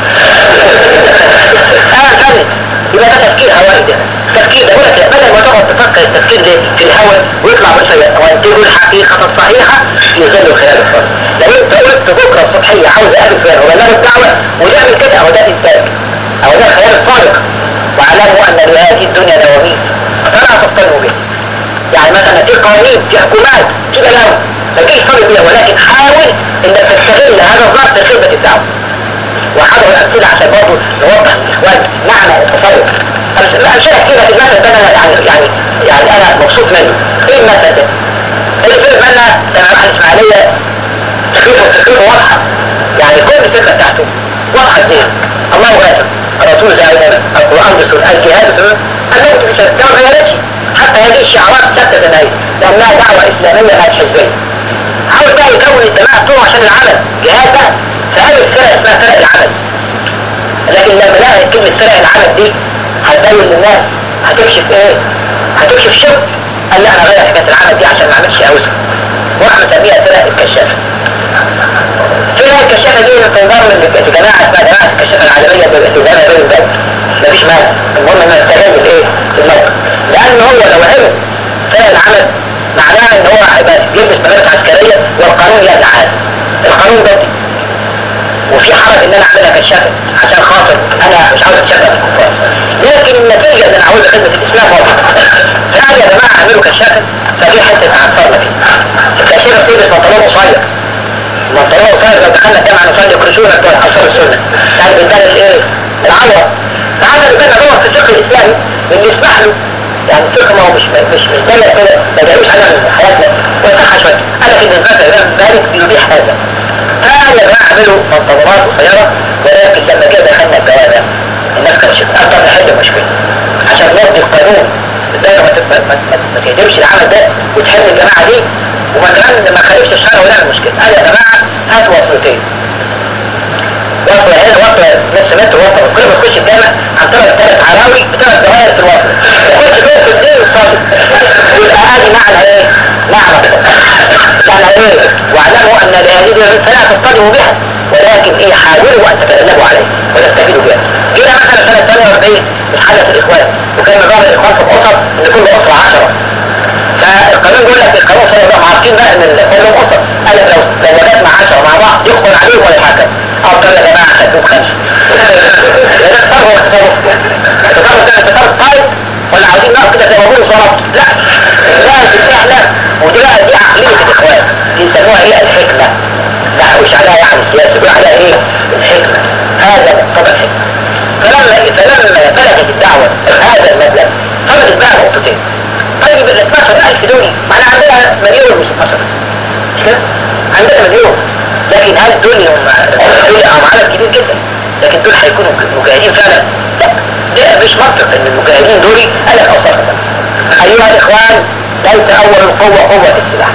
انا فلت يبقى ده تفكير هوائي ده التفكير ده لك بدل ما تقعد تفكر التفكير ده في الهواء ويطلع مثلا وانتجوا الحقيقة الصحيحة في ظل الخيال الصادق لو انت قلت بكره الصبحية عاوز اقابل فلان وبلغ الدعوة ويعمل كده اهو ده انتاج اهو ده الخيال الصادق واعلموا ان لهذه الدنيا دواميس فلا تصطدموا به يعني مثلا في قوانين في حكومات في بلاوي ما تجيش طالب بيها ولكن حاول انك تستغل هذا الظرف لخدمة الدعوة وحضر الامثله عشان برضه نوضح للاخوان معنى التصرف امثله كتيره في المثل ده انا يعني يعني يعني انا مبسوط منه ايه المثل ده؟ اللي في بالنا لما راح الاسماعيليه فكرته فكرته واضحه يعني كل الفكره بتاعته واضحه ازاي الله غافر الرسول زعلنا القران بسر الجهاد بسر الموت بسر ده ما غيرتش حتى هذه الشعارات ثابته زي ما هي لانها دعوه اسلاميه مع حزبيه عاوز بقى يكون الجماعه بتوعه عشان العمل جهاد بقى فقال الفرق اسمها فرق العمل لكن لما لقى كلمة فرق العمل دي هتبين للناس هتكشف ايه؟ هتكشف شق قال لا انا غير حكاية العمل دي عشان ما اعملش اوسع وراح مسميها فرق الكشافة فرق الكشافة دي تنضم لجماعة اسمها جماعة الكشافة العالمية بالالتزام بين البلد مفيش مانع المهم انه يستغل الايه؟ الموقف لان هو لو عرف فرق العمل معناه ان هو هيبقى يلبس ملابس عسكرية والقانون يمنع هذا القانون ضدي وفي حرج ان انا اعملها كشافة عشان خاطر انا مش عاوز اتشبه بالكفار لكن النتيجة ان انا عاوز خدمة الاسلام واضحة فقال يا جماعة اعملوا كشافة ففي حتة عصرنا فيه الكشافة بتلبس بنطلون قصير بنطلون قصير لو دخلنا الجامعة نصلي يخرجونا بتوع انصار السنة يعني بنبان الايه العورة فحتى بنبان دور في الفقه الاسلامي اللي يسمح له يعني الفقه ما هو مش مش مش دايما كده ما جايبش علينا من حياتنا ويصحى شوية قال لك ان الفقه الامام مالك بيبيح هذا فقال يا جماعه اعملوا منتظمات قصيره ولكن لما جه دخلنا الجوامع الناس كانت تقدر نحل المشكله عشان نرضي القانون ازاي ما ما ما ما تهدمش العمل ده وتحل الجماعه دي وما كمان ما خالفش الشرع ونعمل مشكله قال يا جماعه هاتوا وصلتين وصلة هنا وصلة نص متر وصلة كل ما تخش الجامع عن طريق ثلاث عراوي بثلاث زوايا في الوصل تخش جوه في الدين وتصلي يبقى هذه معنى ايه؟ معنى معنى ايه؟ واعلموا ان لهذه فلا تصطدموا بها ولكن ايه حاولوا ان تتغلبوا عليه وتستفيدوا بها جينا مثلا سنة 48 اتحدث الاخوان وكان نظام الاخوان في الاسر ان كل اسرة 10 فالقانون بيقول لك القانون صلى الله عارفين بقى ان كلهم اسر قال لك لو لو وجدنا 10 مع بعض يقبل عليهم ولا يحكم افضل يا جماعه خدوهم خمسه ده تصرف ولا تصرف التصرف ده تصرف طيب ولا عاوزين نقف كده زي ما بيقولوا ظلمت لا لازم احنا ودي بقى دي عقليه الاخوان دي يسموها ايه الحكمه ما حقوش عليها يعني السياسه بيقولوا عليها ايه الحكمه هذا مقتضى الحكمه فلما فلما بلغت الدعوه هذا المبلغ فضلت بقى نقطتين طيب ال 12000 دول ما احنا عندنا مليون مش 12 مش كده؟ عندنا مليون لكن هل دول هم دول هم عدد كبير جدا لكن دول هيكونوا مجاهدين فعلا؟ لا ده مش منطق ان المجاهدين دول انا الاوصاف ايها الاخوان ليس اول القوه قوه السلاح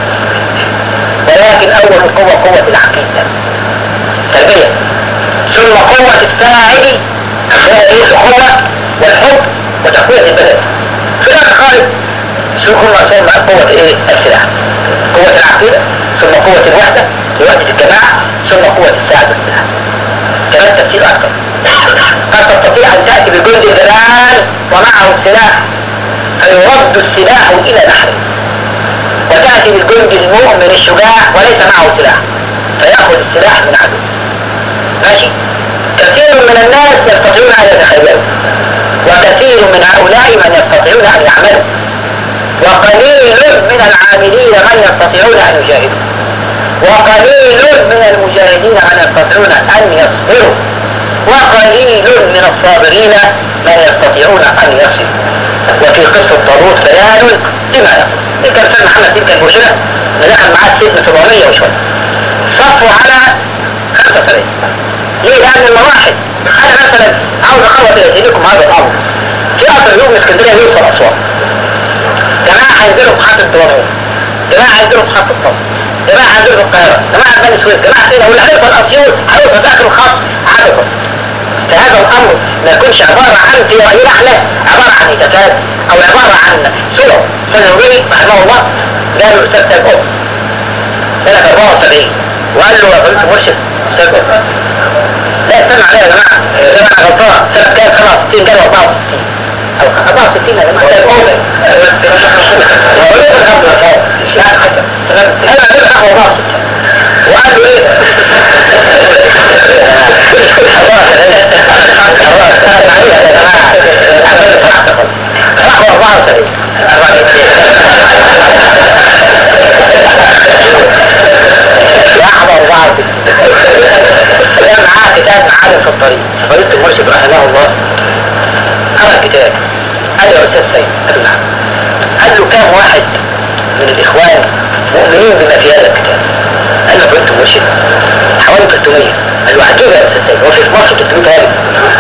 ولكن اول القوه قوه العقيده تربيه ثم قوه الفاعل هي ايه الاخوه والحب وتقويه البلد في الاخر خالص ثم ثم قوه ايه السلاح قوه العقيده ثم قوه الوحده لوحده الجماعه ثم قوه الساعد والسلاح كمان تفسير اكثر قد تستطيع ان تاتي بجند الان ومعه السلاح فيرد السلاح الى نحره وتاتي بالجند المؤمن الشجاع وليس معه سلاح فياخذ السلاح من عدو ماشي كثير من الناس يستطيعون ان يتخيلوا وكثير من هؤلاء من يستطيعون ان يعملوا وقليل من العاملين من يستطيعون ان يجاهدوا وقليل من المجاهدين من يستطيعون أن يصبروا وقليل من الصابرين من يستطيعون أن يصلوا وفي قصة طالوت بيان لما يقول تلك الإنسان محمد تلك البشرة اللي دخل معاه السجن 700 وشوية صفوا على 75 ليه؟ لأن المراحل أنا مثلا عاوز أخلص إلى سيدكم هذا الأمر في قطر يوم من اسكندرية يوصل أسوان جماعة هينزلوا في محطة الدوامات جماعة هينزلوا في محطة الطب جماعة هينزلوا في القاهرة جماعة في بني سويف جماعة هنا واللي هيوصل أسيوط هيوصل في آخر الخط عدد بس فهذا الأمر ما يكونش عبارة عن في رأينا احنا عبارة عن هتافات أو عبارة عن صور فالنوري رحمه الله قال له أستاذ سيد قطب سنة 74 وقال له يا فضيلة المرشد أستاذ قطب لا استنى عليا يا جماعة يا جماعة أنا غلطان سنة كام 65 قالوا 64 أو 64 يا جماعة سيد قطب وقال له الحمد لله خلاص الشهادة حتى أنا أقول لك 64 وقال له إيه كان معاه كتاب معالم في الطريق فضيلة المرشد رحمه الله قرأ الكتاب قال له يا أستاذ سيد قال له نعم قال له كم واحد من الإخوان مؤمنين بما في هذا الكتاب قال له فضيلة المرشد حوالي 300 قال له عجيب يا أستاذ سيد هو في في مصر 300 هذا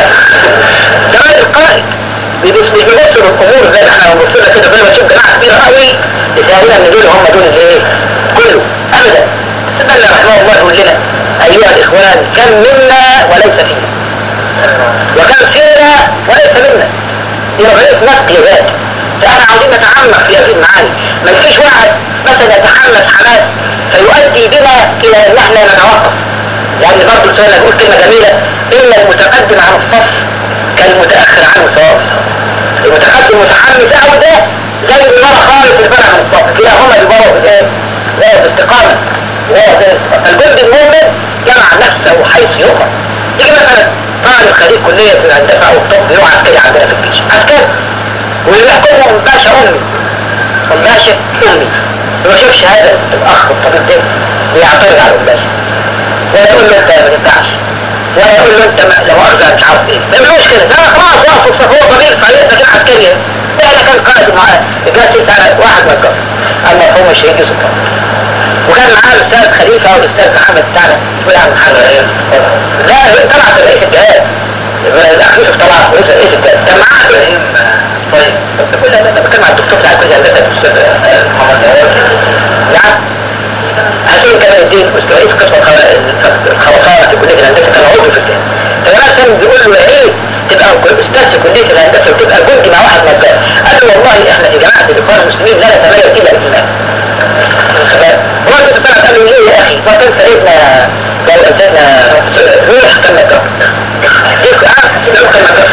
ده راجل قائد بيبص مش بيبص للامور زي ما احنا بنبص لها كده فانا بشوف جماعه كبيره قوي يتهيألنا ان دول هم دول الايه؟ كله ابدا سيدنا رحمه الله يقول لنا ايها الاخوان كم منا وليس فينا وكم فينا وليس منا دي نظريه نسق ذات فاحنا عاوزين نتعمق في هذه المعاني ما فيش واحد مثلا يتحمس حماس فيؤدي بنا الى ان احنا نتوقف يعني برضه سؤال اقول كلمه جميله ان المتقدم عن الصف كالمتاخر عنه سواء بسواء المتقدم متحمس قوي ده زي اللي ورا خالص اللي طالع من الصف كلاهما يبقوا في ايه؟ لا باستقامه لا باستقامه الجند المؤمن جمع نفسه حيث يؤمر يجي مثلا طالب خريج كليه في الهندسه او الطب يقعد عسكري عندنا في الجيش عسكري ويحكمه باشا امي الباشا امي ما يشوفش هذا الاخ الطبيب ده ويعترض على الباشا ولا يقول له انت ما تنفعش ولا يقول له انت ما- لا مؤاخذه مش عارف ايه ما يعملوش كده لا خلاص واقف في الصف هو طبيب صحيح لكن عسكري احنا كان قائد معاه جات سنه واحد من القائد المرحوم الشهيد يوسف طه وكان معاه الاستاذ خليفه والاستاذ محمد بتاعنا يقول يا عم محمد ايه لا طلع في رئيس الجهاز الاخ يوسف طلع رئيس رئيس الجهاز كان معاه طيب كل ده بتكلم عن الدكتور بتاع كل هندسه الاستاذ محمد نعم حسين كمال الدين رئيس قسم الخ- الخرسانة في كلية الهندسة كان عضو في الجهاز فجمال سامي بيقول له ايه تبقى استاذ في كلية الهندسة وتبقى جندي مع واحد نجار قال له والله احنا في جماعة الاخوان المسلمين لا نتميز الا بالايمان هو انت طلع قال له ليه يا اخي ما كان سيدنا قال سيدنا روح كان نجار ديك اه سيدنا كان نجار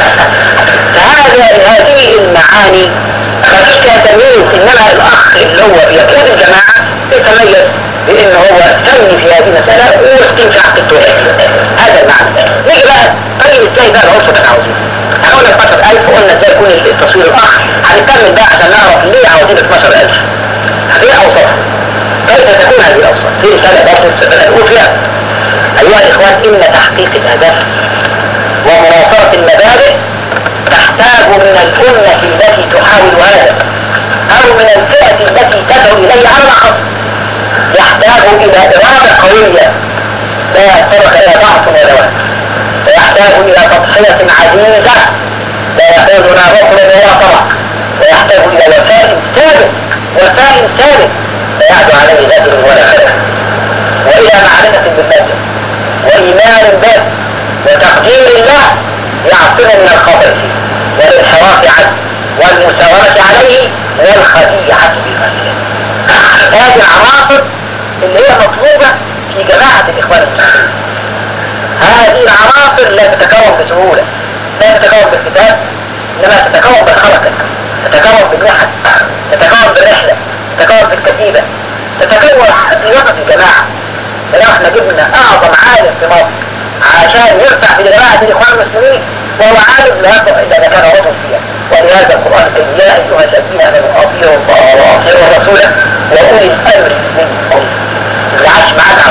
فهذا هذه المعاني ما فيش فيها تمييز انما الاخ اللي هو بيقود الجماعه يتميز بان هو فني في هذه المساله ويسكن في حق التوحيد هذا المعنى نيجي بقى طيب ازاي بقى العنصر اللي احنا عاوزينه احنا قلنا 12000 وقلنا ازاي يكون التصوير الاخ هنكمل بقى عشان نعرف ليه عاوزين 12000 ايه اوصافها كيف تكون هذه الاوصاف في رساله برضه سبنا نقول فيها ايها الاخوان ان تحقيق الاهداف ومناصره المبادئ تحتاج من الأمة التي تحاول هذا أو من الفئة التي تدعو إليه على الأخص يحتاج إلى إرادة قوية لا يتطرق إلى ضعف ولا وهن ويحتاج إلى تضحية عزيزة لا يحولنا بطل ولا طمع ويحتاج إلى وفاء ثابت وفاء ثابت لا يعدو عليه غدر ولا خير وإلى معرفة بالله وإيمان به وتقدير الله يعصم من الخطر فيه والانحراف عنه والمساومة عليه والخديعة بغيره هذه العناصر اللي هي مطلوبة في جماعة الإخوان المسلمين هذه العناصر لا تتكون بسهولة لا تتكون بالكتاب إنما تتكون بالخلق تتكون بالنحل تتكون بالرحلة تتكون بالكتيبة تتكون في وسط الجماعة لو احنا جبنا أعظم عالم في مصر عشان يرفع في جماعة الإخوان المسلمين وهو عالم لا يقع إلا إذا كان عضو فيها ولهذا القرآن قال يا أيها الذين آمنوا أطيعوا الله وأطيعوا الرسول وأولي الأمر منكم اللي عاش معاك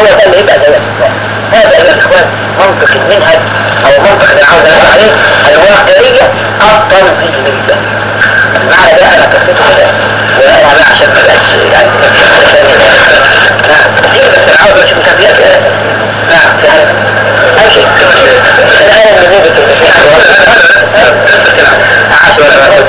ده اللي يبقى زي بالظبط هذا ايها الاخوان منطق المنهج او منطق اللي عاوز اقول عليه الواقعيه التنظيميه المعنى ده انا كتبته كده وانا بقى عشان ما بقاش يعني نعم دي بس انا عاوز اشوف كان فيها كده نعم في حاجه ماشي الان اللي نبت عاش ولا ما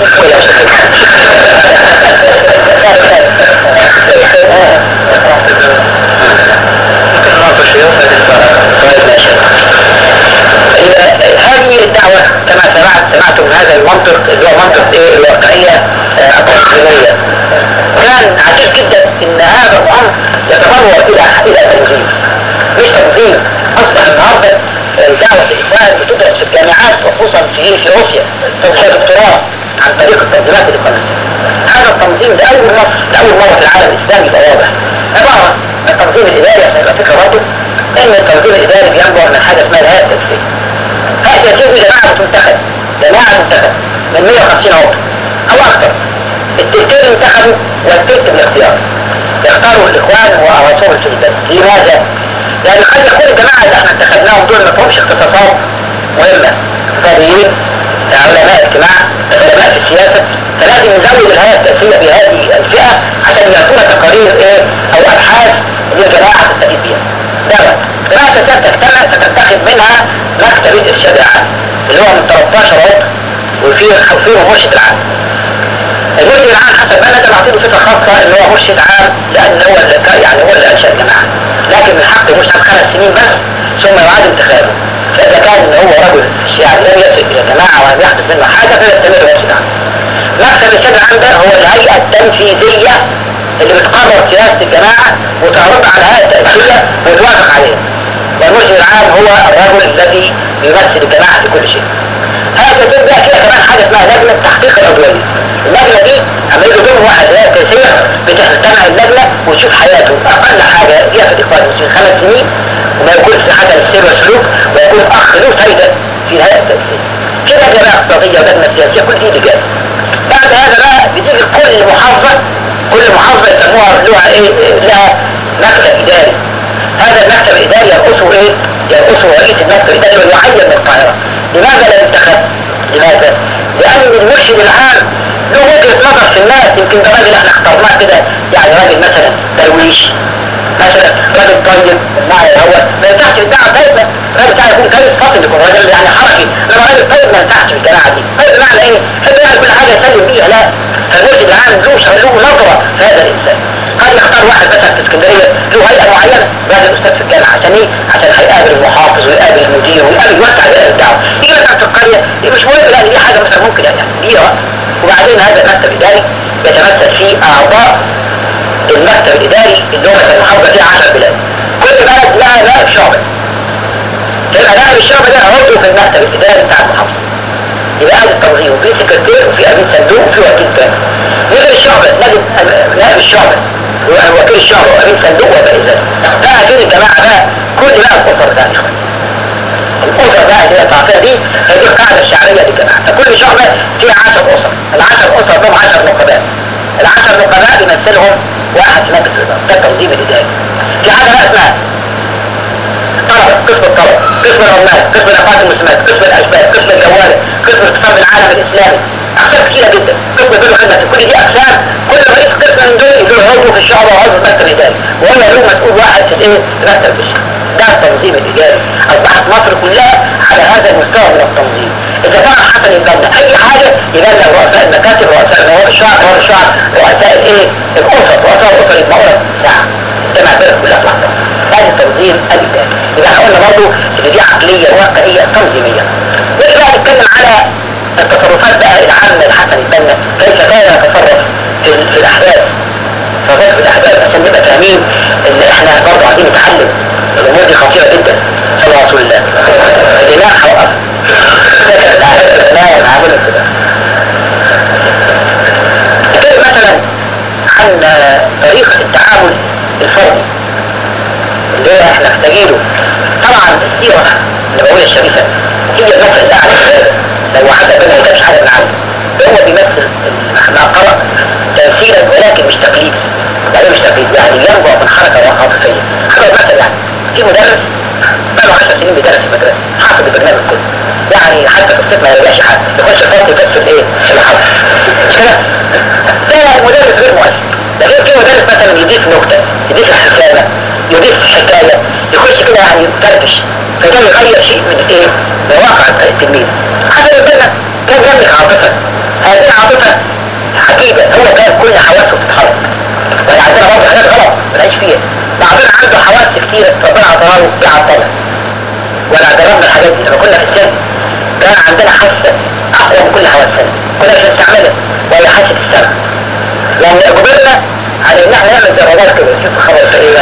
هذه الدعوة كما سمعت سمعتم هذا المنطق اللي هو منطق ايه الواقعية التنظيمية كان عجيب جدا ان هذا الامر يتطور الى الى تنظيم مش تنظيم اصبح النهارده دعوة الاخوان بتدرس في الجامعات وخصوصا في في روسيا توصية دكتوراه عن طريق التنظيمات الإقليمية هذا التنظيم ده أول مصر لأول مرة في العالم الإسلامي يبقى واضح عبارة عن التنظيم الإداري عشان يبقى فكرة برضه إن التنظيم الإداري بينبع من حاجة اسمها الهيئة التنفيذية الهيئة التنفيذية دي جماعة بتنتخب جماعة تنتخب من 150 عضو أو أكثر التلتين انتخبوا والتلت بالاختيار يختاروا الإخوان ورسول السيدات لماذا؟ لأن قد يكون الجماعة اللي احنا انتخبناهم دول ما فيهمش اختصاصات مهمة اقتصاديين علماء اجتماع علماء في السياسة فلازم نزود الهيئة التأسيسية بهذه الفئة عشان يعطونا تقارير ايه او ابحاث للجماعة تستفيد بيها. دعوة جماعة التأسيسية تجتمع فتتخذ منها مكتب الإرشاد العام اللي هو من 13 عضو وفيه وفيه مرشد العام. المرشد العام حسب ما انا ده معطيه صفة خاصة ان هو مرشد عام لان هو اللي يعني هو اللي انشأ الجماعة. لكن من حقه مرشد خمس سنين بس ثم يعاد انتخابه. فإذا كان هو رجل يعني لم يصل إلى جماعة ولم يحدث منه حاجة فيستمر مرشد عام. مكتب الشد العام ده هو الهيئة التنفيذية اللي بتقرر سياسة الجماعة وتعرض على الهيئة التأسيسية وتوافق عليها. والمرشد العام هو الرجل الذي يمثل الجماعة في كل شيء. هذا التنفيذ بقى فيها كمان حاجة اسمها لجنة تحقيق العضوية. اللجنة دي أما يجي يضم واحد هيئة تأسيسية بتجتمع اللجنة وتشوف حياته أقل حاجة فيها في الإخوان المسلمين خمس سنين وما يكونش حاجة للسير والسلوك ويكون أخ له فايدة في الهيئة التأسيسية. في لجنة اقتصادية ولجنة سياسية كل دي لجان. بعد هذا بقى بتيجي كل محافظة كل محافظة يسموها لها ايه لها مكتب إداري. هذا المكتب الإداري يرأسه ايه؟ يرأسه رئيس المكتب الإداري ويعين من القاهرة. لماذا لا ينتخب؟ لماذا؟ لأن المرشد العام له وجهة نظر في الناس يمكن ده راجل احنا اخترناه كده يعني راجل مثلا درويش مثلا راجل طيب المعنى هو ما ينفعش في الدعوه بتاعتنا الراجل بتاعنا يكون كويس فاضل يكون راجل يعني حركي انما راجل طيب ما ينفعش في الجماعه دي طيب بمعنى ايه؟ يحب يعمل كل حاجه يسلم بيها لا فالمرشد العام له له نظره في هذا الانسان قد يختار واحد مثلا في اسكندريه له هيئه معينه راجل استاذ في الجامعه عشان ايه؟ عشان هيقابل المحافظ ويقابل المدير ويقابل يوسع دائره الدعوه يجي مثلا في القريه مش مهم لان دي حاجه مثلا ممكن يعني دي وبعدين هذا المكتب الاداري يتمثل فيه اعضاء المكتب الاداري اللي هو مثلا محافظه فيها 10 بلاد كل بلد لها نائب شعبه فيبقى نائب الشعبه ده عضو في المكتب الاداري بتاع المحافظه يبقى هذا التنظيم وفي سكرتير وفي امين صندوق وفي وكيل تاني نائب الشعبه نائب نائب الشعبه وكيل الشعبه وامين صندوق وباقي ذلك بقى كده الجماعه بقى كل بقى الاسر بقى يا اخوان الاسر بقى اللي هي التعطيه دي هي دي القاعده الشعريه للجماعه فكل شعبه فيها 10 اسر العشر اسر لهم 10 نقباء العشر نقباء بيمثلهم واحد في مجلس الاداره ده التنظيم الاداري في حاجه بقى اسمها طلبه قسم الطلبه قسم العمال قسم الافراد المسلمات قسم الاشباب قسم الجوارح قسم اقتصاد العالم الاسلامي اقسام كتيره جدا قسم بر خدمه كل دي اقسام كل رئيس قسم من دول له عضو في الشعب وعضو في المكتب الاداري وهو له مسؤول واحد في الايه المكتب الشعب ده التنظيم الاداري اصبحت مصر كلها على هذا المستوى من التنظيم اذا كان حسن يبلغ اي حاجه يبلغ رؤساء المكاتب رؤساء نواب الشعب نواب الشعب رؤساء الايه الاسر رؤساء الاسر يجمعونا ساعه جمع بلد كلها في لحظه هذا التنظيم الاداري يبقى احنا قلنا برضه ان دي عقليه واقعيه تنظيميه نيجي بقى نتكلم على التصرفات بقى العامه لحسن البنا كيف كان يتصرف في, في الاحداث تصرفات في الاحداث عشان نبقى فاهمين ان احنا برضه عايزين نتعلم الامور دي خطيره جدا صلى الله رسول الله الامام هوقف لا معقول كده نتكلم مثلا عن طريقه التعامل الفردي اللي هو احنا محتاجينه طبعا السيره النبويه الشريفه هي المثل الاعلى لو واحد ربنا ما جابش حاجه من عنده هو بيمثل ما قرأ تمثيلا ولكن مش تقليدي يعني مش تقليد يعني ينبع من حركة عاطفية هذا مثل يعني في مدرس بقاله 10 سنين بيدرس في المدرسة حافظ البرنامج كله يعني حتى في الصيف ما يرجعش حد يخش الفصل يكسر ايه اللي حافظ مش كده؟ ده مدرس غير مؤثر ده غير في مدرس مثلا يضيف نكتة يضيف ابتسامة يضيف حكاية يخش كده يعني يفرفش فده يغير شيء من ايه؟ من واقع التلميذ حسب بالك كان يملك عاطفة هذه العاطفة عجيبة هو كان كل حواسه بتتحرك يعني عندنا برضه حاجات غلط ملهاش فيها بعضنا عنده حواس كتيرة ربنا عطاها له بيعطلها وانا جربنا الحاجات دي لما كنا في السن كان عندنا حاسة أقوى من كل حواسنا كنا مش بنستعملها وهي حاسة السمع يعني أجبرنا على إن احنا نعمل زي الرادار كده نشوف الخبر في إيه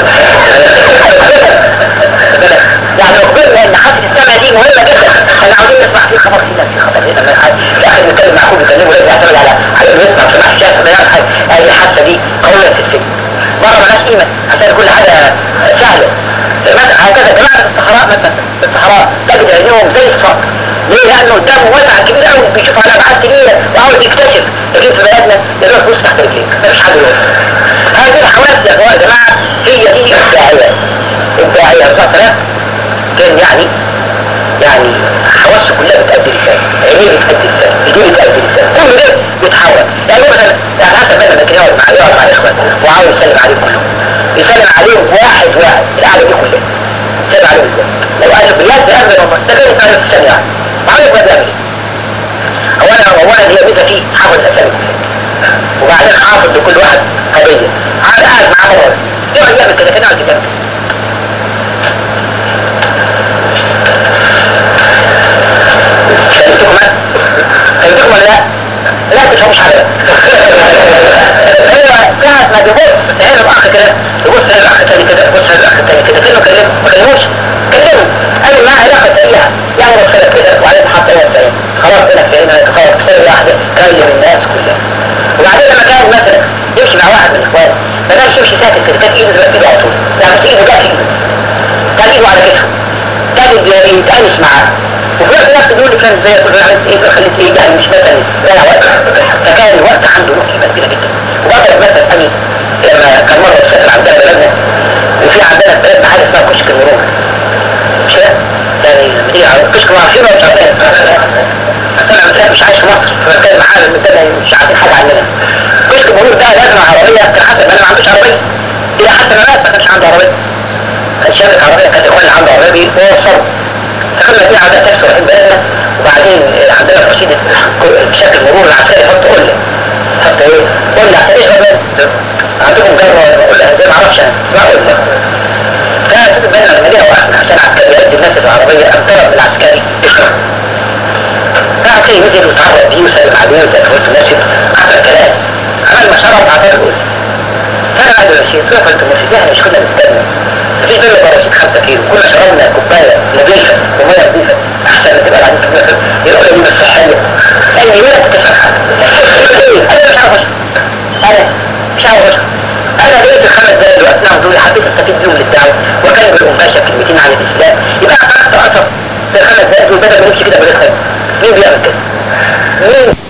يعني أجبرنا إن حاسة السمع دي مهمة جدا احنا عاوزين نسمع في خبر هنا في خبر هنا من حاجة الأخ اللي بيتكلم معكم بيكلمه لازم يعتمد على على إنه يسمع سمع الشاشة ما يعرف حاجة هذه الحاسة دي قوية في السن مرة ملهاش قيمة عشان كل حاجة سهلة مثلا هكذا جماعة في الصحراء مثلا في الصحراء تجد عينيهم زي الصقر ليه؟ لأنه قدامه واسع كبير قوي بيشوف على أبعاد كبيرة وعاوز يكتشف لكن في بلدنا يروح فلوس تحت رجليك مفيش حد يوصل هذه الحواس يا جماعة هي دي الداعية الداعية الرسول صلى الله عليه وسلم كان يعني يعني حواسه كلها بتأدي رسالة عينيه بتأدي رسالة ايديه بتأدي رسالة كل ده بيتحول يعني هو مثلا يعني حسب مثلا لما يقعد مع يقعد مع الاخوان وعاوز يسلم عليهم كلهم يسلم عليهم واحد واحد القعدة دي كلها يسلم عليهم ازاي؟ لو قال بجد بيعمل هم ده كان يسلم في ثانية واحدة عارف ما بيعمل ايه؟ اولا اولا هي ميزة فيه حافظ الاسامي كلها وبعدين حافظ لكل واحد قضية قاعد قاعد معاه مرة يقعد يعمل كده كده يقعد يعمل كده فهمتكم فهمتكم ولا لا؟ لا تفهموش حاجة هو قاعد ما بيبص عين الاخ كده يبص عين الاخ الثاني كده يبص عين الاخ الثاني كده كلمه كلمه ما كلموش كلمه قالوا معاه علاقه سريعه يعني رسالة كده وبعدين حط ايه الثاني خلاص انا فهمنا خلاص رسالة واحدة كلم الناس كلها وبعدين لما كان مثلا يمشي مع واحد من اخوانه ما كانش يمشي ساكت كده كان ايده زي ايده على طول يعني مش ايده جت ايده كان ايده على كتفه كان يتأنس معاه وفي نفس الوقت بيقول لي كان زي كل واحد ايه خليت ايه يعني مش مثلا ضيع وقت فكان الوقت عنده له قيمه كبيره جدا وبضرب مثل امين لما كان مره مسافر عندنا بلدنا وفي عندنا في بلدنا حاجه اسمها كشك المرور مش كده؟ يعني بتيجي على كشك معصيره مش عارفين انا متهيألي مش عايش في مصر فبتكلم عن المدنة مش عارفين حاجه عننا كشك المرور ده لازم عربيه كان حسب انا ما عندوش عربيه الى حتى ما مات ما كانش عنده عربيه كان شامل عربيه كان الاخوان اللي عنده عربيه ووصلوا دخلنا فيها عندنا تاكسي رايحين بلدنا وبعدين عندنا في رشيد بشكل مرور العسكري يحط قله يحط ايه؟ قله ايه غبان عندكم جره ولا قله زي ما اعرفش انا اسمها قله كان سيد بلدنا المدينه وقفنا عشان عسكري يقدم الناس في العربيه قام طلب من العسكري العسكري نزل وتعرض بيه وسلم عليه وزي ما قلت ماشي حصل كلام عمل ما شرب اعطاه القله فانا بعد ما مشيت قلت ماشي احنا مش كنا نستنى مفيش بينا براشيد 5 كيلو كنا شربنا كوبايه نظيفه وميه نظيفه احسن ما تبقى العديد كبيره يقول لي من الصحيه قال لي ولا تكتشف حاجه انا مش عارف اشرب انا مش عارف اشرب انا لقيت الخمس دقايق دلوقتي نعم دول حبيت استفيد بيهم للدعوه وكان بيقوم باشا كلمتين عن الاسلام يبقى انا قرأت اثر في الخمس دقايق دول بدل ما نمشي كده بالخير مين بيعمل كده؟ مين